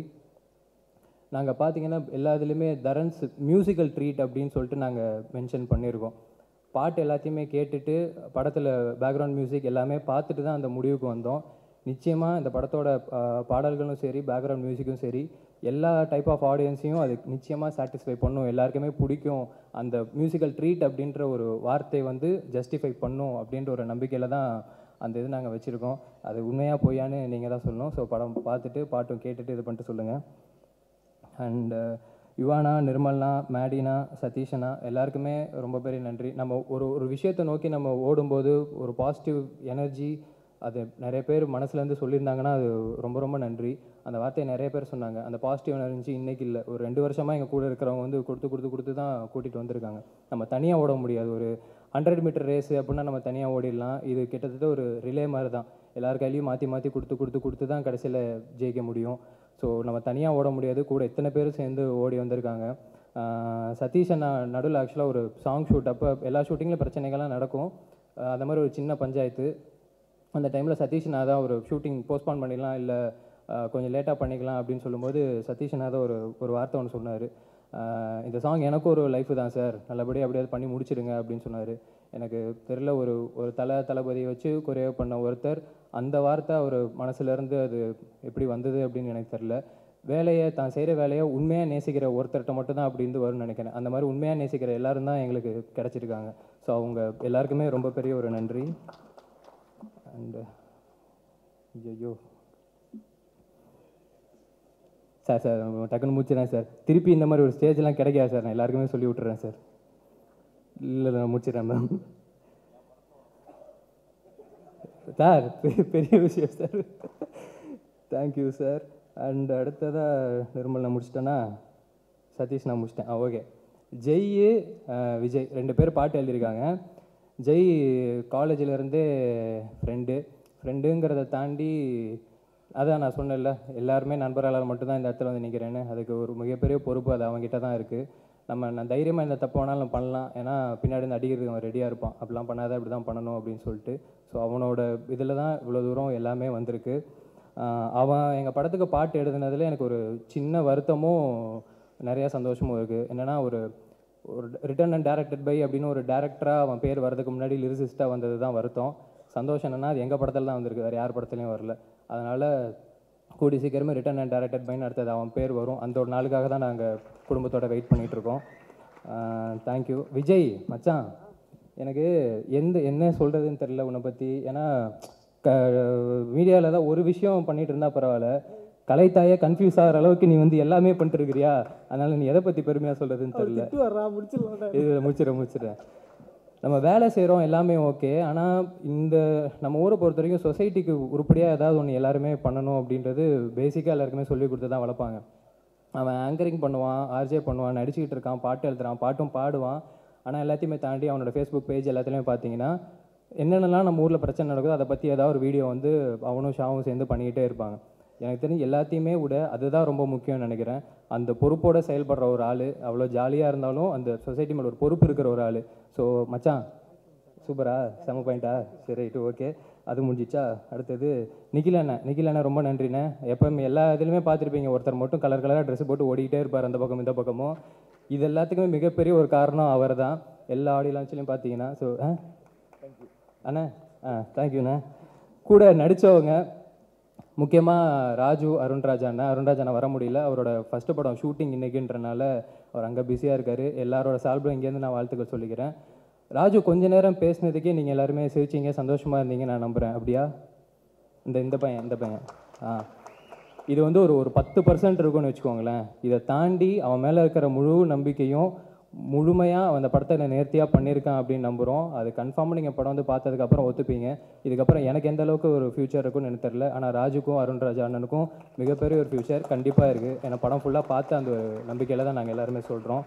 நாங்கள் பார்த்தீங்கன்னா எல்லா இதுலேயுமே தரன்ஸ் மியூசிக்கல் ட்ரீட் அப்படின்னு சொல்லிட்டு நாங்கள் மென்ஷன் பண்ணியிருக்கோம் பாட்டு எல்லாத்தையுமே கேட்டுட்டு படத்தில் பேக்ரவுண்ட் மியூசிக் எல்லாமே பார்த்துட்டு தான் அந்த முடிவுக்கு வந்தோம் நிச்சயமாக இந்த படத்தோட ஆஹ், பாடல்களும் சரி பேக்ரவுண்ட் மியூசிக்கும் சரி எல்லா டைப் ஆஃப் ஆடியன்ஸையும் அது நிச்சயமாக சாட்டிஸ்ஃபை பண்ணும் எல்லாருக்குமே பிடிக்கும் அந்த மியூசிக்கல் ட்ரீட் அப்படின்ற ஒரு வார்த்தை வந்து ஜஸ்டிஃபை பண்ணும் அப்படின்ற ஒரு நம்பிக்கையில் தான் அந்த இது நாங்கள் வச்சுருக்கோம் அது உண்மையாக பொய்யான்னு நீங்கள் தான் சொல்லணும் ஸோ படம் பார்த்துட்டு பாட்டும் கேட்டுட்டு இது பண்ணிட்டு சொல்லுங்கள் அண்ட் யுவானா நிர்மல்னா மேடினா சதீஷனா எல்லாருக்குமே ரொம்ப பெரிய நன்றி நம்ம ஒரு ஒரு விஷயத்தை நோக்கி நம்ம ஓடும்போது ஒரு பாசிட்டிவ் எனர்ஜி அது நிறைய பேர் மனசுலேருந்து சொல்லியிருந்தாங்கன்னா அது ரொம்ப ரொம்ப நன்றி அந்த வார்த்தையை நிறைய பேர் சொன்னாங்க அந்த பாசிட்டிவ் எனர்ஜி இன்னைக்கு இல்லை ஒரு ரெண்டு வருஷமாக எங்கள் கூட இருக்கிறவங்க வந்து கொடுத்து கொடுத்து கொடுத்து தான் கூட்டிகிட்டு வந்திருக்காங்க நம்ம தனியாக ஓட முடியாது ஒரு ஹண்ட்ரட் மீட்டர் ரேஸு அப்படின்னா நம்ம தனியாக ஓடிடலாம் இது கிட்டத்தட்ட ஒரு ரிலே மாதிரி தான் எல்லார் கையிலையும் மாற்றி மாற்றி கொடுத்து கொடுத்து கொடுத்து தான் கடைசியில் ஜெயிக்க முடியும் ஸோ நம்ம தனியாக ஓட முடியாது கூட எத்தனை பேரும் சேர்ந்து ஓடி வந்திருக்காங்க ஆஹ் சதீஷ் அண்ணா நடுவில் ஆக்சுவலாக ஒரு சாங் ஷூட் அப்போ எல்லா ஷூட்டிங்கில் பிரச்சனைகள்லாம் நடக்கும் ஆஹ் அந்த மாதிரி ஒரு சின்ன பஞ்சாயத்து அந்த டைமில் சதீஷ் நான் தான் ஒரு ஷூட்டிங் போஸ்ட்பான் பண்ணிடலாம் இல்லை கொஞ்சம் லேட்டாக பண்ணிக்கலாம் அப்படின்னு சொல்லும்போது சதீஷ் நான் தான் ஒரு ஒரு வார்த்தை ஒன்று சொன்னார் இந்த சாங் எனக்கும் ஒரு லைஃப் தான் சார் நல்லபடியாக அப்படியாவது பண்ணி முடிச்சிடுங்க அப்படின்னு சொன்னார் எனக்கு தெரில ஒரு ஒரு தலை தளபதியை வச்சு குறைய பண்ண ஒருத்தர் அந்த வார்த்தை அவர் மனசுலேருந்து அது எப்படி வந்தது அப்படின்னு எனக்கு தெரில வேலையை தான் செய்கிற வேலையை உண்மையாக நேசிக்கிற ஒருத்தர்கிட்ட மட்டும் தான் அப்படி இருந்து வரும்னு நினைக்கிறேன் அந்த மாதிரி உண்மையாக நேசிக்கிற எல்லாரும் தான் எங்களுக்கு கிடச்சிருக்காங்க ஸோ அவங்க எல்லாருக்குமே ரொம்ப பெரிய ஒரு நன்றி அண்டு ஐயோ சார் சார் டக்குன்னு முடிச்சிடறேன் சார் திருப்பி இந்த மாதிரி ஒரு ஸ்டேஜ்லாம் கிடைக்காது சார் நான் எல்லாருக்குமே சொல்லி விட்டுறேன் சார் இல்லை நான் முடிச்சிடறேன் மேம் சார் பெரிய பெரிய விஷயம் சார் தேங்க்யூ சார் அண்ட் அடுத்ததாக நிர்மல் நான் முடிச்சிட்டேன்னா சதீஷ் நான் முடிச்சிட்டேன் ஆ ஓகே ஜெய் அஹ், விஜய் ரெண்டு பேர் பாட்டு எழுதியிருக்காங்க ஜெய் காலேஜில் இருந்தே ஃப்ரெண்டு ஃப்ரெண்டுங்கிறத தாண்டி அதான் நான் சொன்னேன்ல எல்லாருமே நண்பர்களால் மட்டும்தான் இந்த இடத்துல வந்து நிற்கிறேன்னு அதுக்கு ஒரு மிகப்பெரிய பொறுப்பு அது அவங்ககிட்ட தான் இருக்குது நம்ம நான் தைரியமாக இந்த தப்பு வேணாலும் பண்ணலாம் ஏன்னா பின்னாடி இருந்து அடிக்கிறதுக்கு அவன் ரெடியாக இருப்பான் அப்படிலாம் பண்ணாத இப்படி தான் பண்ணணும் அப்படின்னு சொல்லிட்டு ஸோ அவனோட இதில் தான் இவ்வளோ தூரம் எல்லாமே வந்திருக்கு ஆஹ் அவன் எங்கள் படத்துக்கு பாட்டு எழுதுனதுல எனக்கு ஒரு சின்ன வருத்தமும் நிறைய சந்தோஷமும் இருக்குது என்னென்னா ஒரு ஒரு ரிட்டன் அண்ட் டேரக்டட் பை அப்படின்னு ஒரு டேரக்டராக அவன் பேர் வரதுக்கு முன்னாடி லிரிசிஸ்ட்டாக வந்தது தான் வருத்தம் சந்தோஷம் என்னன்னா அது எங்கள் படத்தில் தான் வந்திருக்கு வேறு யார் படத்துலையும் வரல அதனால் கூடி சீக்கிரமே ரிட்டன் அண்ட் டேரக்டட் பைன்னு அடுத்தது அவன் பேர் வரும் அந்த ஒரு நாளுக்காக தான் நாங்கள் குடும்பத்தோட வெயிட் பண்ணிகிட்ருக்கோம் தேங்க்யூ விஜய் மச்சான் எனக்கு எந்த என்ன சொல்கிறதுன்னு தெரில உன்னை பற்றி ஏன்னா க மீடியாவில் தான் ஒரு விஷயம் பண்ணிட்டு இருந்தா பரவாயில்ல கலைத்தாயே கன்ஃபியூஸ் ஆகிற அளவுக்கு நீ வந்து எல்லாமே பண்ணிட்டு இருக்கிறியா அதனால நீ எதை பற்றி பெருமையாக சொல்கிறதுன்னு தெரில இது முடிச்சிடறேன் முடிச்சிடறேன் நம்ம வேலை செய்கிறோம் எல்லாமே ஓகே ஆனால் இந்த நம்ம ஊரை பொறுத்த வரைக்கும் சொசைட்டிக்கு உருப்படியாக ஏதாவது ஒன்று எல்லாருமே பண்ணணும் அப்படின்றது பேசிக்காக எல்லாருக்குமே சொல்லி கொடுத்து தான் வளர்ப்பாங்க அவன் ஆங்கரிங் பண்ணுவான் ஆர்ஜே பண்ணுவான் நடிச்சுக்கிட்டு இருக்கான் பாட்டு எழுதுறான் பாட்டும் பாடுவான் ஆனால் எல்லாத்தையுமே தாண்டி அவனோட ஃபேஸ்புக் பேஜ் எல்லாத்துலேயுமே பார்த்தீங்கன்னா என்னென்னலாம் நம்ம ஊரில் பிரச்சனை நடக்குதோ அதை பற்றி ஏதாவது ஒரு வீடியோ வந்து அவனும் ஷாவும் சேர்ந்து பண்ணிக்கிட்டே இருப்பாங்க எனக்கு தெரிஞ்சு எல்லாத்தையுமே விட அதுதான் ரொம்ப முக்கியம்னு நினைக்கிறேன் அந்த பொறுப்போட செயல்படுற ஒரு ஆள் அவ்வளோ ஜாலியாக இருந்தாலும் அந்த சொசைட்டி மேலே ஒரு பொறுப்பு இருக்கிற ஒரு ஆள் ஸோ மச்சான் சூப்பரா செம பாயிண்டா சரி ரைட்டு ஓகே அது முடிஞ்சிச்சா அடுத்தது நிகில் அண்ணன் நிகில் அண்ணன் ரொம்ப நன்றிண்ணே எப்பவுமே எல்லா இதுலையுமே பார்த்துருப்பீங்க ஒருத்தர் மட்டும் கலர் கலராக ட்ரெஸ் போட்டு ஓடிக்கிட்டே இருப்பார் அந்த பக்கம் இந்த பக்கமும் இது எல்லாத்துக்குமே மிகப்பெரிய ஒரு காரணம் அவர் தான் எல்லா ஆடியோ லான்ச்லையும் பார்த்தீங்கன்னா ஸோ அண்ணா ஆ தேங்க்யூண்ணா கூட நடித்தவங்க முக்கியமாக ராஜு அருண்ராஜ் அண்ணா அருண்ராஜ் அண்ணா வர முடியல அவரோட ஃபஸ்ட்டு படம் ஷூட்டிங் இன்னைக்குன்றனால அவர் அங்கே பிஸியாக இருக்கார் எல்லாரோட சார்பில் இங்கேருந்து நான் வாழ்த்துக்கள் சொல்லிக்கிறேன் ராஜு கொஞ்ச நேரம் பேசினதுக்கே நீங்கள் எல்லாருமே சிரிச்சிங்க சந்தோஷமாக இருந்தீங்க நான் நம்புகிறேன் அப்படியா இந்த இந்த பையன் இந்த பையன் ஆ இது வந்து ஒரு ஒரு பத்து பர்சன்ட் இருக்கும்னு வச்சுக்கோங்களேன் இதை தாண்டி அவன் மேலே இருக்கிற முழு நம்பிக்கையும் முழுமையாக அந்த படத்தை நான் நேர்த்தியாக பண்ணியிருக்கான் அப்படின்னு நம்புகிறோம் அது கன்ஃபார்மாக நீங்கள் படம் வந்து பார்த்ததுக்கப்புறம் ஒத்துப்பீங்க இதுக்கப்புறம் எனக்கு எந்த அளவுக்கு ஒரு ஃப்யூச்சர் இருக்கும்னு எனக்கு தெரில ஆனால் ராஜுக்கும் அருண்ராஜ் அண்ணனுக்கும் மிகப்பெரிய ஒரு ஃப்யூச்சர் கண்டிப்பாக இருக்குது ஏன்னா படம் ஃபுல்லாக பார்த்து அந்த ஒரு நம்பிக்கையில் தான் நாங்கள் எல்லாருமே சொல்கிறோம்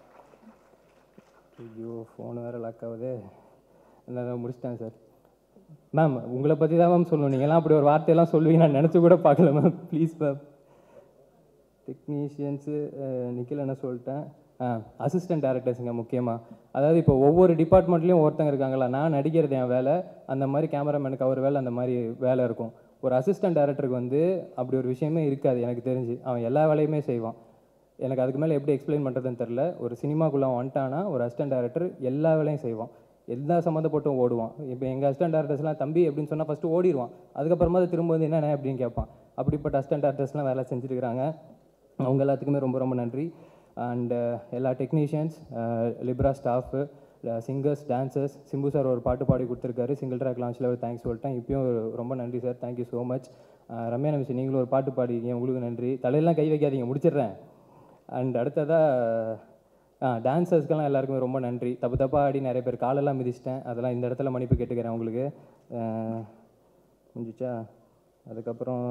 ஐயோ ஃபோன் வேறு லாக் ஆகுது நான் முடிச்சிட்டேன் சார் மேம் உங்களை பற்றி தான் மேம் சொல்லணும் நீங்களாம் அப்படி ஒரு வார்த்தையெல்லாம் சொல்லுவீங்க நான் நினச்சி கூட பார்க்கல ma'am please ma'am technicians Nikhil என்ன சொல்லிட்டேன் அசிஸ்டன்ட் டேரக்டர்ஸுங்க முக்கியமாக அதாவது இப்போ ஒவ்வொரு டிபார்ட்மெண்ட்லேயும் ஒருத்தங்க இருக்காங்களா நான் நடிக்கிறது என் வேலை அந்த மாதிரி கேமராமேனுக்கு அவர் வேலை அந்த மாதிரி வேலை இருக்கும் ஒரு அசிஸ்டன்ட் டேரக்டருக்கு வந்து அப்படி ஒரு விஷயமே இருக்காது எனக்கு தெரிஞ்சு அவன் எல்லா வேலையுமே செய்வான் எனக்கு அதுக்கு மேலே எப்படி எக்ஸ்பிளைன் பண்ணுறதுன்னு தெரில ஒரு சினிமாக்குள்ளே வந்துட்டானா ஒரு அசிஸ்டன்ட் டேரக்டர் எல்லா வேலையும் செய்வான் எல்லா சம்மந்தப்பட்டும் ஓடுவான் இப்போ எங்கள் அசிஸ்டன்ட் டேரக்டர்ஸ்லாம் தம்பி அப்படின்னு சொன்னால் ஃபஸ்ட்டு ஓடிடுவான் அதுக்கப்புறமா அது திரும்ப வந்து என்னென்ன அப்படின்னு கேட்பான் அப்படிப்பட்ட அசிஸ்டன்ட் டேரக்டர்ஸ்லாம் வேலை செஞ்சுட்டு இருக்காங்க அவங்க எல்லாத்துக்குமே ரொம்ப ரொம்ப நன்றி அண்டு எல்லா technicians Libra staff singers dancers Simbu sir ஒரு பாட்டு பாடி கொடுத்துருக்காரு சிங்கிள் ட்ராக் லான்ச்சில் ஒரு தேங்க்ஸ் சொல்லிட்டேன் இப்பயும் ரொம்ப நன்றி sir thank you so much Ramya Nambeesan நீங்களும் ஒரு பாட்டு பாடிருக்கீங்க உங்களுக்கு நன்றி தலையெல்லாம் கை வைக்காதீங்க முடிச்சிடுறேன் அண்ட் அடுத்ததாக ஆ டான்சர்ஸ்க்கெல்லாம் எல்லாருக்குமே ரொம்ப நன்றி தப்பு தப்பாக ஆடி நிறைய பேர் காலெல்லாம் மிதிச்சிட்டேன் அதெல்லாம் இந்த இடத்துல மன்னிப்பு கேட்டுக்கிறேன் உங்களுக்கு முடிஞ்சிச்சா அதுக்கப்புறம்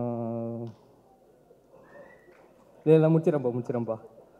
இதெல்லாம் முடிச்சிடறேன்ப்பா முடிச்சிடறேன்ப்பா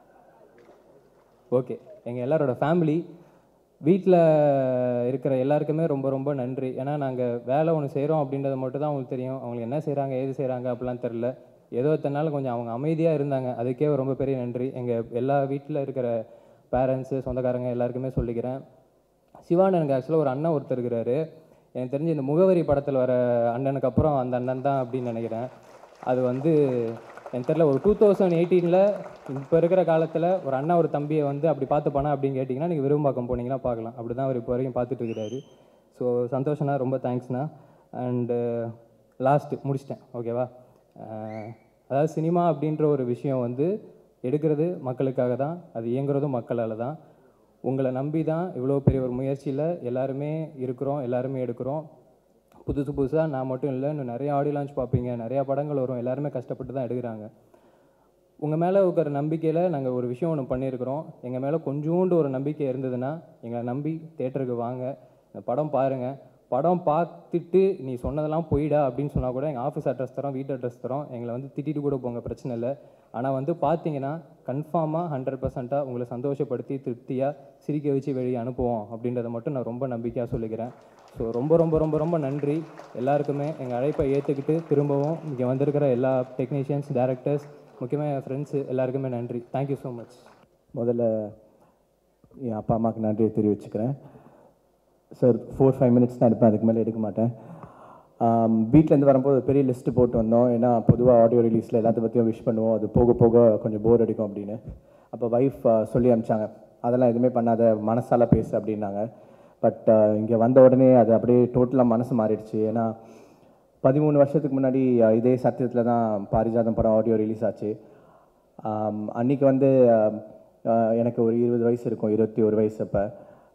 ஓகே எங்கள் எல்லாரோட ஃபேமிலி வீட்டில் இருக்கிற எல்லாருக்குமே ரொம்ப ரொம்ப நன்றி ஏன்னா நாங்கள் வேலை ஒன்று செய்கிறோம் அப்படின்றது மட்டும் தான் அவங்களுக்கு தெரியும் அவங்களுக்கு என்ன செய்கிறாங்க ஏது செய்கிறாங்க அப்படிலாம் தெரில ஏதோ இத்தனை நாள் கொஞ்சம் அவங்க அமைதியாக இருந்தாங்க அதுக்கே ரொம்ப பெரிய நன்றி எங்கள் எல்லா வீட்டில் இருக்கிற பேரண்ட்ஸு சொந்தக்காரங்க எல்லாருக்குமே சொல்லிக்கிறேன் சிவான் எனக்கு ஆக்சுவலாக ஒரு அண்ணன் ஒருத்தர் இருக்கிறாரு எனக்கு தெரிஞ்சு இந்த முகவரி படத்தில் வர அண்ணனுக்கு அப்புறம் அந்த அண்ணன் தான் அப்படின்னு நினைக்கிறேன் அது வந்து எனக்கு தெரியல ஒரு டூ தௌசண்ட் எயிட்டீனில் இப்போ இருக்கிற காலத்தில் ஒரு அண்ணா ஒரு தம்பியை வந்து அப்படி பார்த்து போனா அப்படின்னு கேட்டிங்கன்னா நீங்கள் விரும்பாக்கம் போனீங்கன்னா பார்க்கலாம் அப்படி தான் அவர் இப்போ வரைக்கும் பார்த்துட்டு இருக்கிறாரு ஸோ சந்தோஷண்ணா ரொம்ப தேங்க்ஸ்ண்ணா அண்டு லாஸ்ட்டு முடிச்சிட்டேன் ஓகேவா அஹ், அதாவது சினிமா அப்படின்ற ஒரு விஷயம் வந்து எடுக்கிறது மக்களுக்காக தான் அது இயங்குறதும் மக்களால் தான் உங்களை நம்பி தான் இவ்வளோ பெரிய ஒரு முயற்சியில் எல்லாருமே இருக்கிறோம் எல்லாருமே எடுக்கிறோம் புதுசு புதுசாக நான் மட்டும் இல்லை இன்னும் நிறைய ஆடியோ லான்ச் பார்ப்பீங்க நிறையா படங்கள் வரும் எல்லாருமே கஷ்டப்பட்டு தான் எடுக்கிறாங்க உங்கள் மேலே இருக்கிற நம்பிக்கையில் நாங்கள் ஒரு விஷயம் ஒன்று பண்ணியிருக்கிறோம் எங்கள் மேலே கொஞ்சோண்டு ஒரு நம்பிக்கை இருந்ததுன்னா எங்களை நம்பி தேட்டருக்கு வாங்க இந்த படம் பாருங்கள் படம் பார்த்துட்டு நீ சொன்னதெல்லாம் போயிடா அப்படின்னு சொன்னால் கூட எங்கள் ஆஃபீஸ் அட்ரஸ் தரோம் வீட்டு அட்ரஸ் தரோம் எங்களை வந்து திட்டிட்டு கூட போங்க பிரச்சனை இல்லை ஆனால் வந்து பார்த்தீங்கன்னா கன்ஃபார்மாக ஹண்ட்ரட் பர்சண்ட்டாக உங்களை சந்தோஷப்படுத்தி திருப்தியாக சிரிக்க வச்சு வெளியே அனுப்புவோம் அப்படின்றத மட்டும் நான் ரொம்ப நம்பிக்கையாக சொல்லிக்கிறேன் ஸோ ரொம்ப ரொம்ப ரொம்ப ரொம்ப நன்றி எல்லாருக்குமே எங்கள் அழைப்பை ஏற்றுக்கிட்டு திரும்பவும் இங்கே வந்திருக்கிற எல்லா டெக்னீஷியன்ஸ் டேரக்டர்ஸ் முக்கியமாக என் ஃப்ரெண்ட்ஸு எல்லாருக்குமே நன்றி தேங்க்யூ ஸோ மச்
முதல்ல என் அப்பா அம்மாவுக்கு நன்றியை தெரிவிச்சுக்கிறேன் சார் ஃபோர் ஃபைவ் மினிட்ஸ் தான் எடுப்பேன் அதுக்கு மேலே எடுக்க மாட்டேன் வீட்டிலேருந்து வரும்போது ஒரு பெரிய லிஸ்ட்டு போட்டு வந்தோம் ஏன்னா பொதுவாக ஆடியோ ரிலீஸில் எல்லாத்த பற்றியும் விஷ் பண்ணுவோம் அது போக போக கொஞ்சம் போர் அடிக்கும் அப்படின்னு அப்போ ஒய்ஃப் சொல்லி அனுப்பிச்சாங்க அதெல்லாம் எதுவுமே பண்ணாத மனசால பேசு அப்படின்னாங்க பட் இங்கே வந்த உடனே அது அப்படியே டோட்டலாக மனசு மாறிடுச்சு ஏன்னா பதிமூணு வருஷத்துக்கு முன்னாடி அஹ், இதே சத்தியத்தில் தான் பாரிஜாதம் படம் ஆடியோ ரிலீஸ் ஆச்சு ஆம், அன்னைக்கு வந்து ஆம், ஆஹ், எனக்கு ஒரு இருபது வயசு இருக்கும் இருபத்தி ஒரு வயசு அப்போ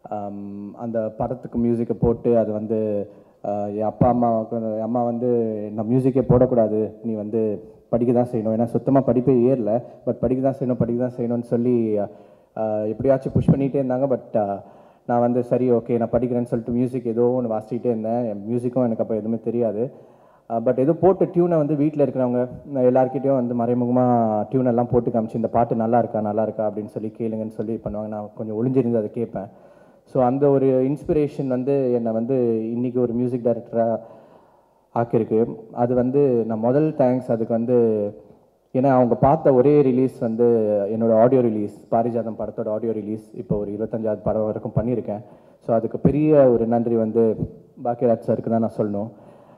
அந்த படத்துக்கு மியூசிக்கை போட்டு அது வந்து ஆஹ், என் அப்பா அம்மாவுக்கு வந்து- என் அம்மா வந்து நான் மியூசிக்கே போடக்கூடாது நீ வந்து படிக்க தான் செய்யணும் ஏன்னா சுத்தமாக படிப்பே ஏறல பட் படிக்க தான் செய்யணும் படிக்க தான் செய்யணும்னு சொல்லி ஆஹ், எப்படியாச்சும் புஷ் பண்ணிகிட்டே இருந்தாங்க பட் நான் வந்து சரி ஓகே நான் படிக்கிறேன்னு சொல்லிட்டு மியூசிக் ஏதோ ஒன்று வாசிச்சுட்டே இருந்தேன் என் மியூசிக்கும் எனக்கு அப்போ எதுவுமே தெரியாது பட் ஏதோ போட்டு டியூனை வந்து வீட்டில் இருக்கிறவங்க நான் எல்லாருக்கிட்டையும் வந்து மறைமுகமாக டியூன் எல்லாம் போட்டு காமிச்சு இந்த பாட்டு நல்லா இருக்கா நல்லா இருக்கா அப்படின்னு சொல்லி கேளுங்கன்னு சொல்லி பண்ணுவாங்க நான் கொஞ்சம் ஒளிஞ்சிருந்து அதை கேட்பேன் ஸோ அந்த ஒரு இன்ஸ்பிரேஷன் வந்து என்னை வந்து இன்னைக்கு ஒரு மியூசிக் டைரக்டராக ஆக்கியிருக்கு அது வந்து நான் முதல் தேங்க்ஸ் அதுக்கு வந்து ஏன்னா அவங்க பார்த்த ஒரே ரிலீஸ் வந்து என்னோட ஆடியோ ரிலீஸ் பாரிஜாதம் படத்தோட ஆடியோ ரிலீஸ் இப்போ ஒரு இருபத்தஞ்சாவது படம் வரைக்கும் பண்ணியிருக்கேன் ஸோ அதுக்கு பெரிய ஒரு நன்றி வந்து பாக்கியராஜ் சாருக்கு தான் நான் சொல்லணும்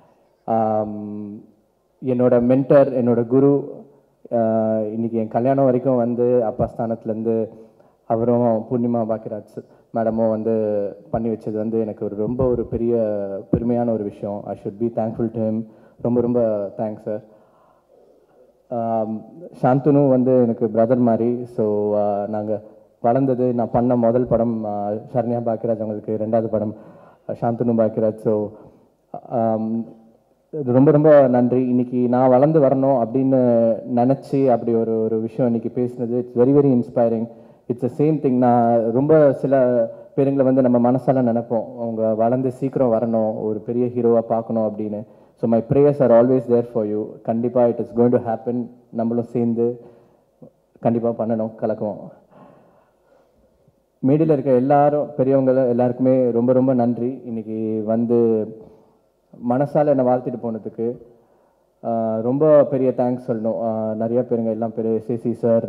ஆம், என்னோட மென்டர் என்னோட குரு ஆஹ், இன்னைக்கு என் கல்யாணம் வரைக்கும் வந்து அப்பா ஸ்தானத்துலேருந்து அவரும் பூர்ணிமா பாக்கியராஜ் மேடமும் வந்து பண்ணி வச்சது வந்து எனக்கு ஒரு ரொம்ப ஒரு பெரிய பெருமையான ஒரு விஷயம் I should be thankful to him ரொம்ப ரொம்ப தேங்க்ஸ் சார் சாந்தனு வந்து எனக்கு பிரதர் மாதிரி ஸோ நாங்கள் வளர்ந்தது நான் பண்ண முதல் படம் ஆஹ், சரண்யா பாக்கியராஜ் அவங்களுக்கு ரெண்டாவது படம் சாந்தனு பாக்கியராஜ் ஸோ இது ரொம்ப ரொம்ப நன்றி இன்னைக்கு நான் வளர்ந்து வரணும் அப்படின்னு நினச்சி அப்படி ஒரு ஒரு விஷயம் இன்னைக்கு பேசினது it's very very inspiring it's a same thing நான் ரொம்ப சில பேருங்களை வந்து நம்ம மனசால நினைப்போம் அவங்க வளர்ந்து சீக்கிரம் வரணும் ஒரு பெரிய ஹீரோவாக பார்க்கணும் அப்படின்னு so my prayers are always there for you கண்டிப்பாக it is going to happen நம்மளும் சேர்ந்து கண்டிப்பாக பண்ணணும் கலக்குவோம் மேடையில் இருக்க எல்லாரும் பெரியவங்க எல்லாருக்குமே ரொம்ப ரொம்ப நன்றி இன்னைக்கு வந்து மனசால என்னை வாழ்த்திட்டு போனதுக்கு ஆஹ் ரொம்ப பெரிய தேங்க்ஸ் சொல்லணும் ஆஹ் நிறைய பேருங்க எல்லாம் பேர் சேசி சார்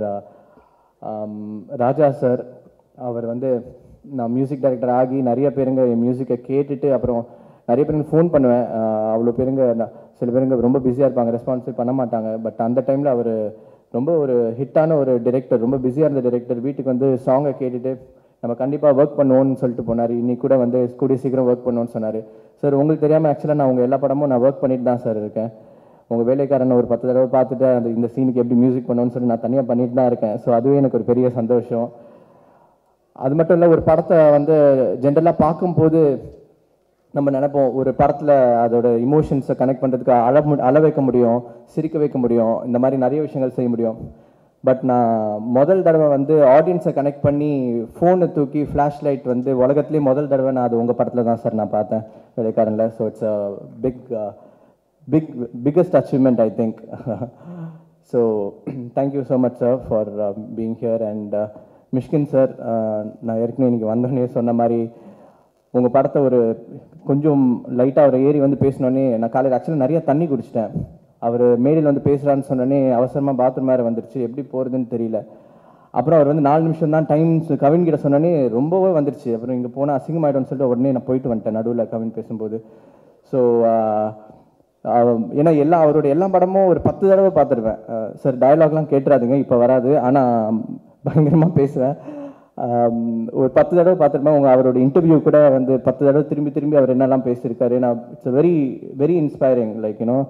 ராஜா சார் அவர் வந்து நான் மியூசிக் டைரக்டர் ஆகி நிறைய பேருங்க என் மியூசிக்கை கேட்டுட்டு அப்புறம் நிறைய பேருங்க ஃபோன் பண்ணுவேன் ஆஹ் அவ்வளோ பேருங்க நான் சில பேருங்க ரொம்ப பிஸியாக இருப்பாங்க ரெஸ்பான்சிவ் பண்ண மாட்டாங்க பட் அந்த டைமில் அவர் ரொம்ப ஒரு ஹிட்டான ஒரு டிரெக்டர் ரொம்ப பிஸியாக இருந்த டிரெக்டர் வீட்டுக்கு வந்து சாங்கை கேட்டுட்டு நம்ம கண்டிப்பாக ஒர்க் பண்ணுவோம்னு சொல்லிட்டு போனார் இன்னைக்கு கூட வந்து கூடிய சீக்கிரம் ஒர்க் பண்ணுவோம்னு சொன்னார் சார் உங்களுக்கு தெரியாமல் ஆக்சுவலாக நான் உங்கள் எல்லா படமும் நான் ஒர்க் பண்ணிட்டு தான் சார் இருக்கேன் உங்கள் வேலைக்காரனை ஒரு பத்து தடவை பார்த்துட்டு அந்த இந்த சீனுக்கு எப்படி மியூசிக் பண்ணணும்னு சொல்லி நான் தனியாக பண்ணிட்டு தான் இருக்கேன் ஸோ அதுவே எனக்கு ஒரு பெரிய சந்தோஷம் அது மட்டும் இல்லை ஒரு படத்தை வந்து ஜென்ரலாக பார்க்கும்போது நம்ம நினைப்போம் ஒரு படத்தில் அதோட இமோஷன்ஸை கனெக்ட் பண்ணுறதுக்கு அழ மு- அழ வைக்க முடியும் சிரிக்க வைக்க முடியும் இந்த மாதிரி நிறைய விஷயங்கள் செய்ய முடியும் பட் நான் முதல் தடவை வந்து ஆடியன்ஸை கனெக்ட் பண்ணி ஃபோனை தூக்கி ஃப்ளாஷ் லைட் வந்து உலகத்துலேயே முதல் தடவை நான் அது உங்கள் படத்தில் தான் சார் நான் பார்த்தேன் வேலைக்காரனில் so it's a big big biggest achievement I think so thank you so much sir for being here and Mysskin sir நான் ஏற்கனவே இன்னைக்கு வந்தோடனே சொன்ன மாதிரி உங்கள் படத்தை ஒரு கொஞ்சம் லைட்டாக அவர் ஏறி வந்து பேசினோடனே நான் காலையில் ஆக்சுவலாக நிறைய தண்ணி குடிச்சிட்டேன் அவர் மேடையில் வந்து பேசுகிறான்னு சொன்னோடனே அவசரமாக பாத்ரூம் வேறு வந்துருச்சு எப்படி போகிறதுன்னு தெரியல அப்புறம் அவர் வந்து நாலு நிமிஷம் தான் டைம் கவின் கிட்ட சொன்னோடனே ரொம்பவே வந்துருச்சு அப்புறம் இங்கே போனால் அசிங்கமாயிடும்னு சொல்லிட்டு உடனே நான் போயிட்டு வந்துட்டேன் நடுவில் கவின் பேசும்போது ஸோ ஏன்னா எல்லா அவரோட எல்லா படமும் ஒரு பத்து தடவை பார்த்துருவேன் சார் டயலாக்லாம் கேட்டுறாதுங்க இப்போ வராது ஆனால் பயங்கரமாக பேசுவேன் ஆம், ஒரு பத்து தடவை பார்த்துருப்பேன் உங்கள் அவரோட இன்டர்வியூ கூட வந்து பத்து தடவை திரும்பி திரும்பி அவர் என்னெல்லாம் பேசியிருக்காரு நான் it's very very inspiring like you know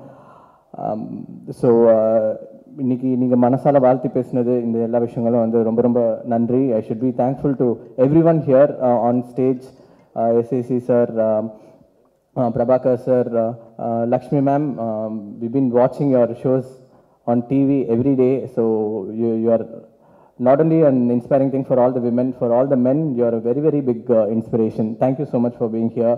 so இன்னைக்கு நீங்கள் மனசால வாழ்த்தி பேசினது இந்த எல்லா விஷயங்களும் வந்து ரொம்ப ரொம்ப நன்றி I should be thankful to everyone here on stage SAC sir Prabhakar sir, uh, uh, Lakshmi ma'am, um, we've been watching your shows on TV every day. So you, you are not only an inspiring thing for all the women, for all the men, you are a very, very big uh, inspiration. Thank you so much for being here.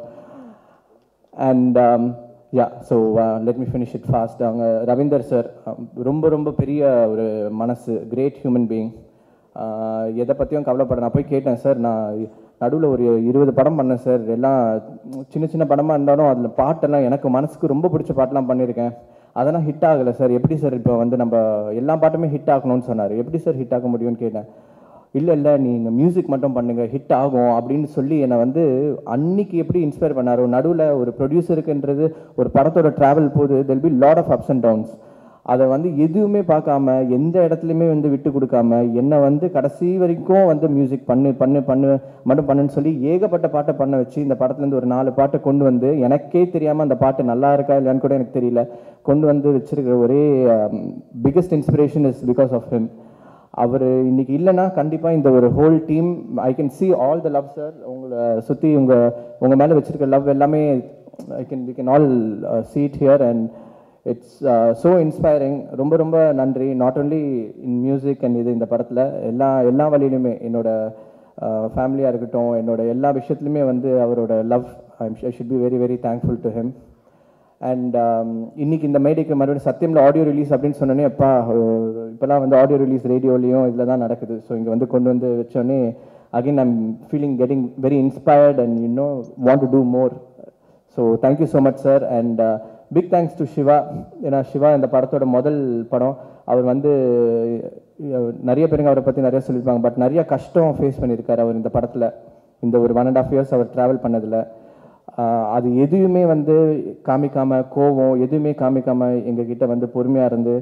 And yeah so let me finish it fast அவங்க Ravindar sir ரொம்ப ரொம்ப பெரிய ஒரு மனசு great human being எதை பற்றியும் கவலைப்பட நான் போய் கேட்டேன் சார் நான் நடுவில் ஒரு இருபது படம் பண்ணேன் சார் எல்லாம் சின்ன சின்ன படமாக இருந்தாலும் அதில் பாட்டெல்லாம் எனக்கு மனசுக்கு ரொம்ப பிடிச்ச பாட்டெல்லாம் பண்ணியிருக்கேன் அதெல்லாம் ஹிட் ஆகலை சார் எப்படி சார் இப்போ வந்து நம்ம எல்லா பாட்டுமே ஹிட் ஆகணும்னு சொன்னார் எப்படி சார் ஹிட் ஆக முடியும்னு கேட்டேன் இல்லை இல்லை நீங்கள் மியூசிக் மட்டும் பண்ணுங்க ஹிட் ஆகும் அப்படின்னு சொல்லி என்னை வந்து அன்னைக்கு எப்படி இன்ஸ்பயர் பண்ணாரோ நடுவில் ஒரு ப்ரொடியூசருக்குன்றது ஒரு படத்தோட ட்ராவல் போது there'll be lot of ups and downs அதை வந்து எதுவுமே பார்க்காம எந்த இடத்துலையுமே வந்து விட்டு கொடுக்காம என்னை வந்து கடைசி வரைக்கும் வந்து மியூசிக் பண்ணு பண்ணு பண்ணு மட்டும் பண்ணுன்னு சொல்லி ஏகப்பட்ட பாட்டை பண்ண வச்சு இந்த படத்துலேருந்து ஒரு நாலு பாட்டை கொண்டு வந்து எனக்கே தெரியாமல் அந்த பாட்டு நல்லா இருக்கா இல்லையான்னு கூட எனக்கு தெரியல கொண்டு வந்து வச்சிருக்கிற ஒரே biggest inspiration is because of him அவர் இன்னைக்கு இல்லைன்னா கண்டிப்பாக இந்த ஒரு whole team I can see all the love sir உங்களை சுற்றி உங்கள் உங்கள் மேலே வச்சிருக்க லவ் எல்லாமே I can we can all seat here and it's so inspiring ரொம்ப ரொம்ப நன்றி not only in music and இது இந்த படத்தில் எல்லா எல்லா வழியிலுமே என்னோட ஃபேமிலியாக இருக்கட்டும் என்னோட எல்லா விஷயத்துலையுமே வந்து அவரோட love I should be very very thankful to him and இன்னைக்கு இந்த மேடைக்கு மறுபடியும் சத்தியம்ல ஆடியோ ரிலீஸ் அப்படின்னு சொன்னோன்னே அப்பா அஹ், இப்போலாம் வந்து ஆடியோ ரிலீஸ் ரேடியோலையும் இதில் தான் நடக்குது ஸோ இங்கே வந்து கொண்டு வந்து வச்சோடனே again I'm feeling getting very inspired and you want to do more so thank you so much sir and big thanks to Siva ஏன்னா சிவா இந்த படத்தோட முதல் படம் அவர் வந்து அஹ், நிறைய பேருங்க அவரை பற்றி நிறைய சொல்லியிருப்பாங்க பட் நிறைய கஷ்டம் ஃபேஸ் பண்ணியிருக்காரு அவர் இந்த படத்தில் இந்த ஒரு ஒன் அண்ட் ஆஃப் இயர்ஸ் அவர் ட்ராவல் பண்ணதில் ஆஹ் அது எதுவுமே வந்து காமிக்காம கோவம் எதுவுமே காமிக்காம எங்ககிட்ட வந்து பொறுமையா இருந்து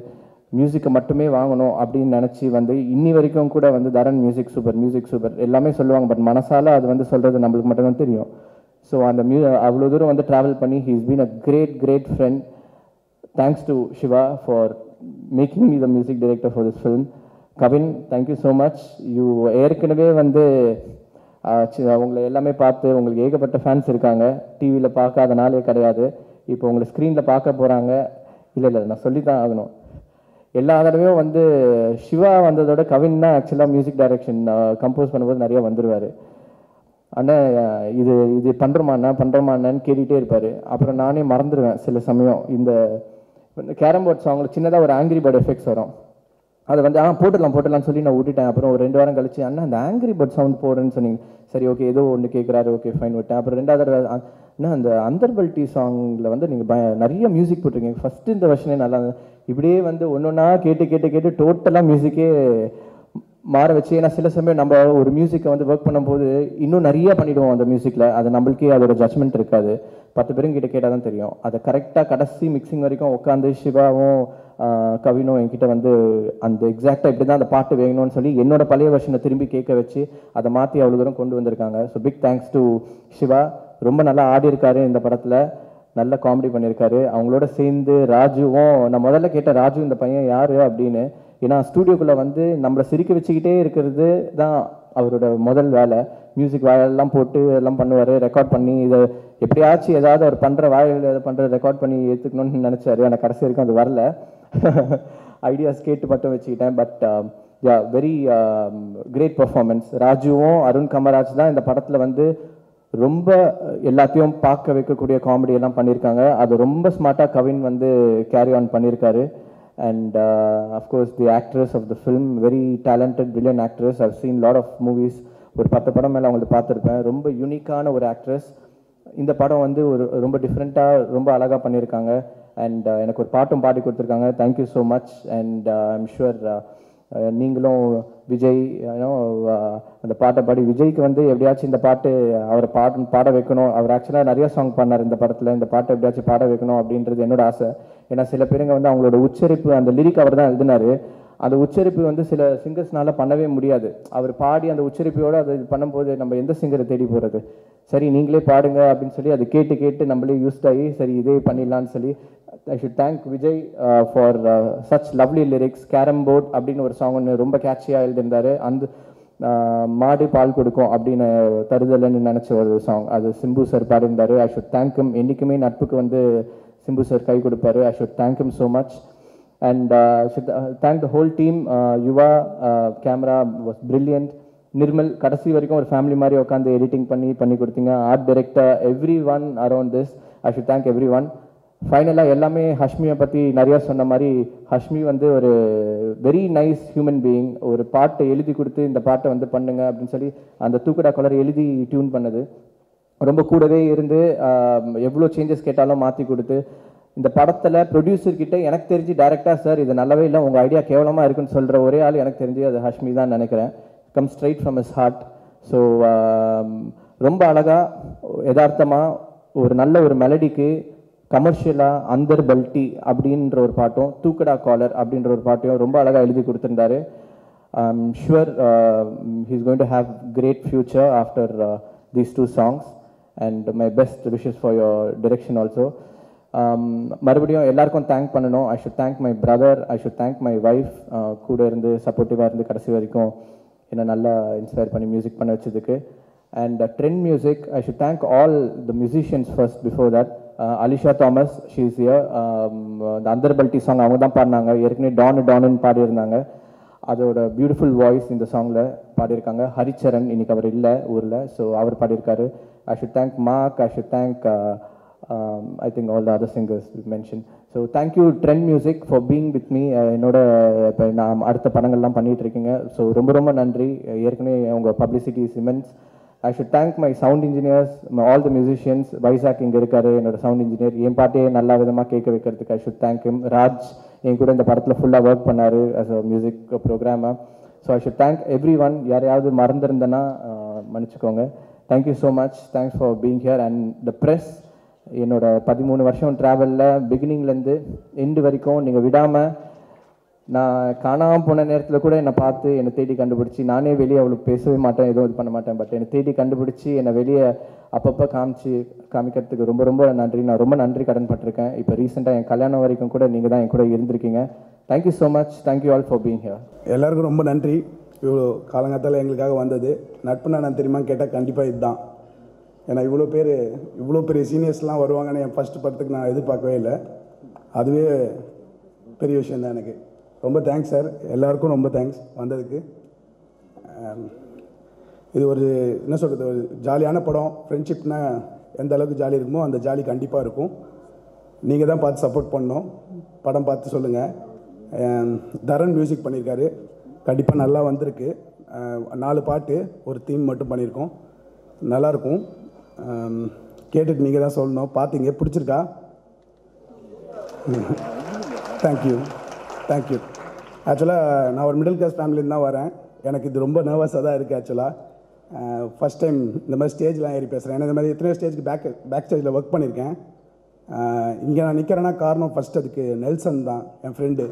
மியூசிக்கை மட்டுமே வாங்கணும் அப்படின்னு நினச்சி வந்து இன்னி வரைக்கும் கூட வந்து தரன் மியூசிக் சூப்பர் மியூசிக் சூப்பர் எல்லாமே சொல்லுவாங்க பட் மனசால அது வந்து சொல்கிறது நம்மளுக்கு மட்டும்தான் தெரியும் ஸோ அந்த மியூ அவ்வளோ தூரம் வந்து ட்ராவல் பண்ணி he's been a great great friend thanks to Siva for making me the music director for this film Kavin thank you so much you ஏற்கனவே வந்து ஆஹ், சி- உங்களை எல்லாமே பார்த்து உங்களுக்கு ஏகப்பட்ட ஃபேன்ஸ் இருக்காங்க டிவியில் பார்க்காத நாளே கிடையாது இப்போ உங்களை ஸ்க்ரீனில் பார்க்க போகிறாங்க இல்லை இல்லை நான் சொல்லி தான் ஆகணும் எல்லா தடவையும் வந்து சிவா வந்ததோட கவின் தான் ஆக்சுவலாக மியூசிக் டைரக்ஷன் கம்போஸ் பண்ணும்போது நிறைய வந்துடுவார் ஆனால் இது இது பண்ணுறோமாண்ணா பண்ணுறோமாண்ணான்னு கேட்டுகிட்டே இருப்பார் அப்புறம் நானே மறந்துடுவேன் சில சமயம் இந்த கேரம் போர்ட் சாங்கில் சின்னதாக ஒரு ஆங்கிரி பேர்ட் எஃபெக்ட்ஸ் வரும் அதை வந்து ஆ போட்டுடலாம் போட்டுடலாம்னு சொல்லி நான் விட்டுட்டேன் அப்புறம் ஒரு ரெண்டு வாரம் கழிச்சு அண்ணா அந்த ஆங்கிரி பேர்ட் சவுண்ட் போடுறேன்னு சொன்னீங்க சரி ஓகே ஏதோ ஒன்று கேட்குறாரு ஓகே ஃபைன் விட்டேன் அப்புறம் ரெண்டாவது தடவை அ- அண்ணா அந்த அந்தர்பல்டி சாங்கில் வந்து நீங்கள் பய நிறைய மியூசிக் போட்டிருக்கீங்க ஃபஸ்ட்டு இந்த வருஷனே நல்லா இருந்தது. இப்படியே வந்து ஒன்று ஒன்றா கேட்டு கேட்டு கேட்டு டோட்டலாக மியூசிக்கே மாற வச்சு ஏன்னா சில சமயம் நம்ம ஒரு மியூசிக்கை வந்து ஒர்க் பண்ணும்போது இன்னும் நிறைய பண்ணிடுவோம் அந்த மியூசிக்கில் அது நம்மளுக்கே அதோட ஜட்மெண்ட் இருக்காது பத்து பேரும் கிட்ட கேட்டால் தான் தெரியும் அதை கரெக்டாக கடைசி மிக்சிங் வரைக்கும் உட்காந்து சிவாவும் ஆஹ், கவினும் என்கிட்ட வந்து அந்த எக்ஸாக்டாக இப்படி தான் அந்த பாட்டு வேணும்னு சொல்லி என்னோட பழைய வருஷனை திரும்பி கேட்க வச்சு அதை மாற்றி அவ்வளோ தூரம் கொண்டு வந்திருக்காங்க so big thanks to Siva ரொம்ப நல்லா ஆடி இருக்காரு இந்த படத்தில் நல்ல காமெடி பண்ணியிருக்காரு அவங்களோட சேர்ந்து ராஜுவும் நான் முதல்ல கேட்ட ராஜு இந்த பையன் யாரு அப்படின்னு ஏன்னா ஸ்டூடியோக்குள்ளே வந்து நம்மளை சிரிக்க வச்சுக்கிட்டே இருக்கிறது தான் அவரோட முதல் வேலை மியூசிக் வாயெல்லாம் போட்டு எல்லாம் பண்ணுவார் ரெக்கார்ட் பண்ணி இதை எப்படியாச்சும் ஏதாவது அவர் பண்ணுற வாயில் எதை பண்ணுற ரெக்கார்ட் பண்ணி ஏற்றுக்கணும்னு நினச்சாரு ஆனால் கடைசி வரைக்கும் அது வரல ஐடியாஸ் கேட்டு மட்டும் வச்சுக்கிட்டேன் but yeah very great performance ராஜுவும் அருண் கமராஜ் தான் இந்த படத்தில் வந்து ரொம்ப எல்லாத்தையும் பார்க்க வைக்கக்கூடிய காமெடி எல்லாம் பண்ணியிருக்காங்க அது ரொம்ப ஸ்மார்ட்டாக கவின் வந்து கேரி ஆன் பண்ணியிருக்காரு and of course the actress of the film very talented brilliant actress I've seen lot of movies ஒரு பத்து படம் மேலே அவங்களுக்கு பார்த்துருப்பேன் ரொம்ப யூனிக்கான ஒரு ஆக்ட்ரஸ் இந்த படம் வந்து ஒரு ரொம்ப டிஃப்ரெண்ட்டாக ரொம்ப அழகாக பண்ணியிருக்காங்க அண்ட் எனக்கு ஒரு பாட்டும் பாடி கொடுத்துருக்காங்க thank you so much and I'm sure நீங்களும் விஜய் you know, uh, அந்த பாட்டை பாடி விஜய்க்கு வந்து எப்படியாச்சும் இந்த பாட்டு அவரை பாட்டு பாட வைக்கணும் அவர் ஆக்சுவலாக நிறைய சாங் பண்ணார் இந்த படத்தில் இந்த பாட்டை எப்படியாச்சும் பாட வைக்கணும் அப்படின்றது என்னோட ஆசை ஏன்னா சில பேருங்க வந்து அவங்களோட உச்சரிப்பு அந்த லிரிக் அவர் தான் எழுதினாரு அந்த உச்சரிப்பு வந்து சில சிங்கர்ஸ்னால பண்ணவே முடியாது அவர் பாடி அந்த உச்சரிப்போடு அதை இது பண்ணும்போது நம்ம எந்த சிங்கரை தேடி போகிறது சரி நீங்களே பாடுங்க அப்படின்னு சொல்லி அதை கேட்டு கேட்டு நம்மளே யூஸ்ட் ஆகி சரி இதே பண்ணிடலாம்னு சொல்லி I should thank Vijay for such lovely lyrics carrom board அப்படின்னு ஒரு சாங் ஒன்று ரொம்ப கேட்சியாக எழுதியிருந்தாரு அந்த ஆஹ், மாடு பால் கொடுக்கும் அப்படின்னு தருதலன்னு நினச்ச ஒரு சாங் அது சிம்பு சார் பாடியிருந்தாரு ஐ ஷுட் தேங்க் ஹிம் என்றைக்குமே நட்புக்கு வந்து சிம்பு சார் கை கொடுப்பாரு I should thank him so much and should thank the whole team Yuva camera was brilliant Nirmal கடைசி வரைக்கும் ஒரு ஃபேமிலி மாதிரி உட்காந்து எடிட்டிங் பண்ணி பண்ணி கொடுத்தீங்க art director everyone around this I should thank everyone ஃபைனலாக எல்லாமே ஹஷ்மியை பற்றி நிறையா சொன்ன மாதிரி ஹஷ்மி வந்து ஒரு வெரி நைஸ் ஹியூமன் பீயிங் ஒரு பாட்டை எழுதி கொடுத்து இந்த பாட்டை வந்து பண்ணுங்க அப்படின்னு சொல்லி அந்த தூக்குடா கலர் எழுதி டியூன் பண்ணது ரொம்ப கூடவே இருந்து எவ்வளோ சேஞ்சஸ் கேட்டாலும் மாற்றி கொடுத்து இந்த படத்தில் ப்ரொடியூசர் கிட்ட எனக்கு தெரிஞ்சு டேரக்டா சார் இது நல்லாவே இல்லை உங்கள் ஐடியா கேவலமாக இருக்குன்னு சொல்கிற ஒரே ஆள் எனக்கு தெரிஞ்சு அது ஹஷ்மி தான் நினைக்கிறேன் come straight from his heart so ரொம்ப அழகாக யதார்த்தமாக ஒரு நல்ல ஒரு மெலடிக்கு கமர்ஷியலாக அந்தர் பல்டி அப்படின்ற ஒரு பாட்டும் தூக்கடா காலர் அப்படின்ற ஒரு பாட்டையும் ரொம்ப அழகாக எழுதி கொடுத்துருந்தாரு I'm sure he's going to have great future after these two songs and my best wishes for your direction also மறுபடியும் எல்லாருக்கும் தேங்க் பண்ணணும் I should thank my brother I should thank my wife கூட இருந்து சப்போர்ட்டிவாக இருந்து கடைசி வரைக்கும் என்னை நல்லா இன்ஸ்பயர் பண்ணி மியூசிக் பண்ண வச்சதுக்கு and Trend music I should thank all the musicians first before that Alisha Thomas she is here இந்த அந்தர்பல்டி சாங் அவங்க தான் பாடினாங்க ஏற்கனவே டான் டானுன்னு பாடியிருந்தாங்க அதோட பியூட்டிஃபுல் வாய்ஸ் இந்த சாங்கில் பாடியிருக்காங்க ஹரிச்சரன் இன்னைக்கு அவர் இல்லை ஊரில் ஸோ அவர் பாடியிருக்காரு I should thank Mark I should thank I think all the other singers mention so thank you Trend music for being with me என்னோட இப்போ நான் அடுத்த படங்கள்லாம் பண்ணிட்டு இருக்கீங்க ஸோ ரொம்ப ரொம்ப நன்றி ஏற்கனவே உங்கள் பப்ளிசிட்டி சிமெண்ட்ஸ் I should thank my sound engineers all the musicians Vaisakh இங்கே இருக்காரு என்னோட சவுண்ட் இன்ஜினியர் என் பாட்டையே நல்ல விதமாக கேட்க வைக்கிறதுக்கு I should thank him Raj என் கூட இந்த படத்தில் ஃபுல்லாக ஒர்க் பண்ணார் அஸ் அ மியூசிக் ப்ரோக்ராமாக so I should thank everyone யாரையாவது மறந்துருந்தேன்னா அஹ், மன்னிச்சுக்கோங்க thank you so much thanks for being here and the press என்னோட பதிமூணு வருஷம் ட்ராவலில் பிகினிங்லேருந்து எண்டு வரைக்கும் நீங்கள் விடாமல் நான் காணாமல் போன நேரத்தில் கூட என்னை பார்த்து என்னை தேடி கண்டுபிடிச்சி நானே வெளியே அவ்வளோ பேசவே மாட்டேன் எதுவும் இது பண்ண மாட்டேன் பட் என்னை தேடி கண்டுபிடிச்சி என்னை வெளியே அப்பப்போ காமிச்சு காமிக்கிறதுக்கு ரொம்ப ரொம்ப நன்றி நான் ரொம்ப நன்றி கடன் பட்டிருக்கேன் இப்போ ரீசெண்டாக என் கல்யாணம் வரைக்கும் கூட நீங்கள் தான் என் கூட இருந்திருக்கீங்க thank you so much thank you all for being here
எல்லாருக்கும் ரொம்ப நன்றி இவ்வளோ காலங்காத்தால் எங்களுக்காக வந்தது நட்புனா நான் தெரியுமா கேட்டால் கண்டிப்பாக இதுதான் ஏன்னா இவ்வளோ பேர் இவ்வளோ பெரிய சீனியர்ஸ்லாம் வருவாங்கன்னு என் ஃபஸ்ட்டு படத்துக்கு நான் எதிர்பார்க்கவே இல்லை அதுவே பெரிய விஷயம் தான் எனக்கு ரொம்ப தேங்க்ஸ் சார் எல்லாருக்கும் ரொம்ப தேங்க்ஸ் வந்ததுக்கு ஆம், இது ஒரு என்ன சொல்கிறது ஒரு ஜாலியான படம் ஃப்ரெண்ட்ஷிப்னா எந்த அளவுக்கு ஜாலி இருக்குமோ அந்த ஜாலி கண்டிப்பாக இருக்கும் நீங்கள் தான் பார்த்து சப்போர்ட் பண்ணணும் படம் பார்த்து சொல்லுங்கள் தரன் மியூசிக் பண்ணியிருக்காரு கண்டிப்பாக நல்லா வந்திருக்கு அஹ், நாலு பாட்டு ஒரு தீம் மட்டும் பண்ணியிருக்கோம் நல்லாயிருக்கும் அம், கேட்டுட்டு நீங்கள் தான் சொல்லணும் பார்த்தீங்க பிடிச்சிருக்கா தேங்க்யூ தேங்க்யூ ஆக்சுவலாக நான் ஒரு மிடில் கிளாஸ் ஃபேமிலியிருந்து தான் வரேன் எனக்கு இது ரொம்ப நர்வஸாக தான் இருக்குது ஆக்சுவலாக ஃபஸ்ட் டைம் இந்த மாதிரி ஸ்டேஜ்லாம் ஏறி பேசுகிறேன் ஏன்னா இந்த மாதிரி எத்தனையோ ஸ்டேஜ்க்கு பேக் பேக் ஸ்டேஜில் ஒர்க் பண்ணியிருக்கேன் இங்கே நான் நிற்கிறேன்னா காரணம் ஃபஸ்ட் அதுக்கு நெல்சன் தான் என் ஃப்ரெண்டு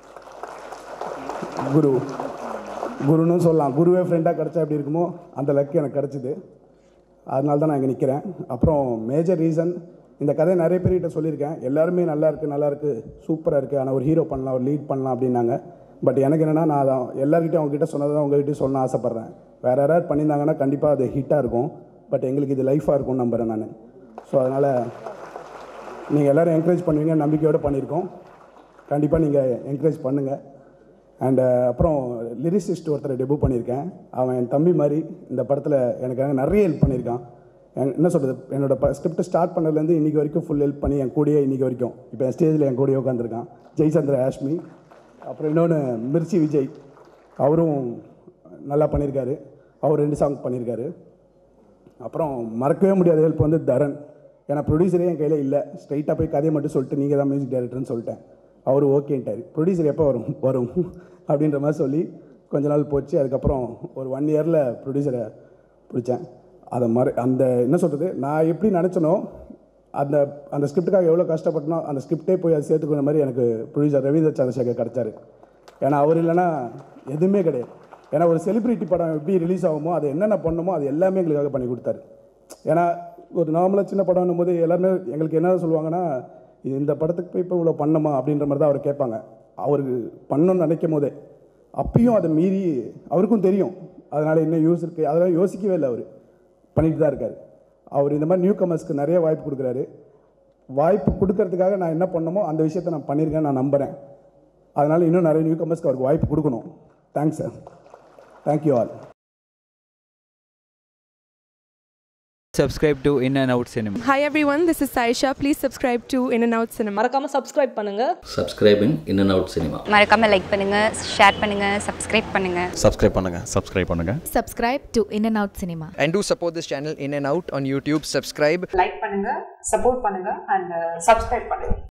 குரு குருன்னு சொல்லலாம் குருவே ஃப்ரெண்டாக கிடச்சா எப்படி இருக்குமோ அந்த லக்கு எனக்கு கிடச்சிது அதனால தான் நான் இங்கே நிற்கிறேன் அப்புறம் மேஜர் ரீசன் இந்த கதையை நிறைய பேர்கிட்ட சொல்லியிருக்கேன் எல்லாருமே நல்லா இருக்குது நல்லா இருக்குது சூப்பராக இருக்குது ஆனால் ஒரு ஹீரோ பண்ணலாம் ஒரு லீட் பண்ணலாம் அப்படின்னாங்க பட் எனக்கு என்னென்னா நான் அதான் எல்லாருக்கிட்டையும் அவங்ககிட்ட சொன்னதை தான் உங்ககிட்ட சொல்ல ஆசைப்பட்றேன் வேறு யாராவது பண்ணியிருந்தாங்கன்னா கண்டிப்பாக அது ஹிட்டாக இருக்கும் பட் எங்களுக்கு இது லைஃபாக இருக்கும்னு நம்புகிறேன் நான் ஸோ அதனால் நீங்கள் எல்லோரும் என்கரேஜ் பண்ணுவீங்க நம்பிக்கையோடு பண்ணியிருக்கோம் கண்டிப்பாக நீங்கள் என்கரேஜ் பண்ணுங்கள் அண்டு அப்புறம் லிரிசிஸ்ட் ஒருத்தரை டெபு பண்ணியிருக்கேன் அவன் என் தம்பி மாதிரி இந்த படத்தில் எனக்காக நிறைய ஹெல்ப் பண்ணியிருக்கான் என் என்ன சொல்கிறது என்னோட ஸ்கிரிப்ட் ஸ்டார்ட் பண்ணதுலேருந்து இன்றைக்கி வரைக்கும் ஃபுல் ஹெல்ப் பண்ணி என் கூடயே இன்றைக்கி வரைக்கும் இப்போ என் ஸ்டேஜில் என் கூடயே உட்காந்துருக்கான் ஜெய்சந்திர ஆஷ்மி அப்புறம் இன்னொன்று மிர்ச்சி விஜய் அவரும் நல்லா பண்ணியிருக்காரு அவர் ரெண்டு சாங் பண்ணியிருக்காரு அப்புறம் மறக்கவே முடியாத ஹெல்ப் வந்து தரன் ஏன்னா ப்ரொடியூசரே என் கையில் இல்லை ஸ்ட்ரைட்டாக போய் கதையை மட்டும் சொல்லிட்டு நீங்கள் தான் மியூசிக் டைரக்டர்னு சொல்லிட்டேன் அவர் ஓகேன்ட்டார் ப்ரொடியூசர் எப்போ வரும் வரும் அப்படின்ற மாதிரி சொல்லி கொஞ்ச நாள் போச்சு அதுக்கப்புறம் ஒரு ஒன் இயரில் ப்ரொடியூசரை பிடிச்சேன் அதை மறு அந்த என்ன சொல்கிறது நான் எப்படி நினச்சனோ அந்த அந்த ஸ்கிரிப்டுக்காக எவ்வளோ கஷ்டப்பட்டனோ அந்த ஸ்கிரிப்டே போய் அதை சேர்த்துக்கிற மாதிரி எனக்கு ப்ரொடியூசர் ரவீந்திர சந்திரசேகர் கிடச்சாரு ஏன்னா அவர் இல்லைன்னா எதுவுமே கிடையாது ஏன்னா ஒரு செலிப்ரிட்டி படம் எப்படி ரிலீஸ் ஆகுமோ அது என்னென்ன பண்ணுமோ அது எல்லாமே எங்களுக்காக பண்ணி கொடுத்தாரு ஏன்னா ஒரு நார்மலாக சின்ன படம்னும் போது எல்லாருமே எங்களுக்கு என்ன சொல்லுவாங்கன்னா இது இந்த படத்துக்கு போய் இப்போ இவ்வளோ பண்ணமா அப்படின்ற மாதிரி தான் அவர் கேட்பாங்க அவருக்கு பண்ணணும்னு நினைக்கும் போதே அப்பயும் அதை மீறி அவருக்கும் தெரியும் அதனால் என்ன யூஸ் இருக்குது அதெல்லாம் யோசிக்கவே இல்லை அவர் பண்ணிட்டு தான் இருக்கார் அவர் இந்த மாதிரி நியூ கமர்ஸ்க்கு நிறைய வாய்ப்பு கொடுக்குறாரு வாய்ப்பு கொடுக்கறதுக்காக நான் என்ன பண்ணணுமோ அந்த விஷயத்தை நான் பண்ணியிருக்கேன் நான் நம்புகிறேன் அதனால் இன்னும் நிறைய நியூ கமர்ஸ்க்கு அவருக்கு வாய்ப்பு கொடுக்கணும் thanks sir thank you all
subscribe to In and Out Cinema.
Hi everyone, this is Saisha. Please subscribe to In and Out Cinema.
மறக்காம சப்ஸ்கிரைப் பண்ணுங்க
subscribing in and out cinema
மறக்காம லைக் பண்ணுங்க ஷேர் பண்ணுங்க subscribe பண்ணுங்க
subscribe பண்ணுங்க subscribe பண்ணுங்க
subscribe to in and out cinema
and do support this channel in and out on YouTube. Subscribe.
Like பண்ணுங்க support பண்ணுங்க அண்ட் சப்ஸ்கிரைப் பண்ணுங்க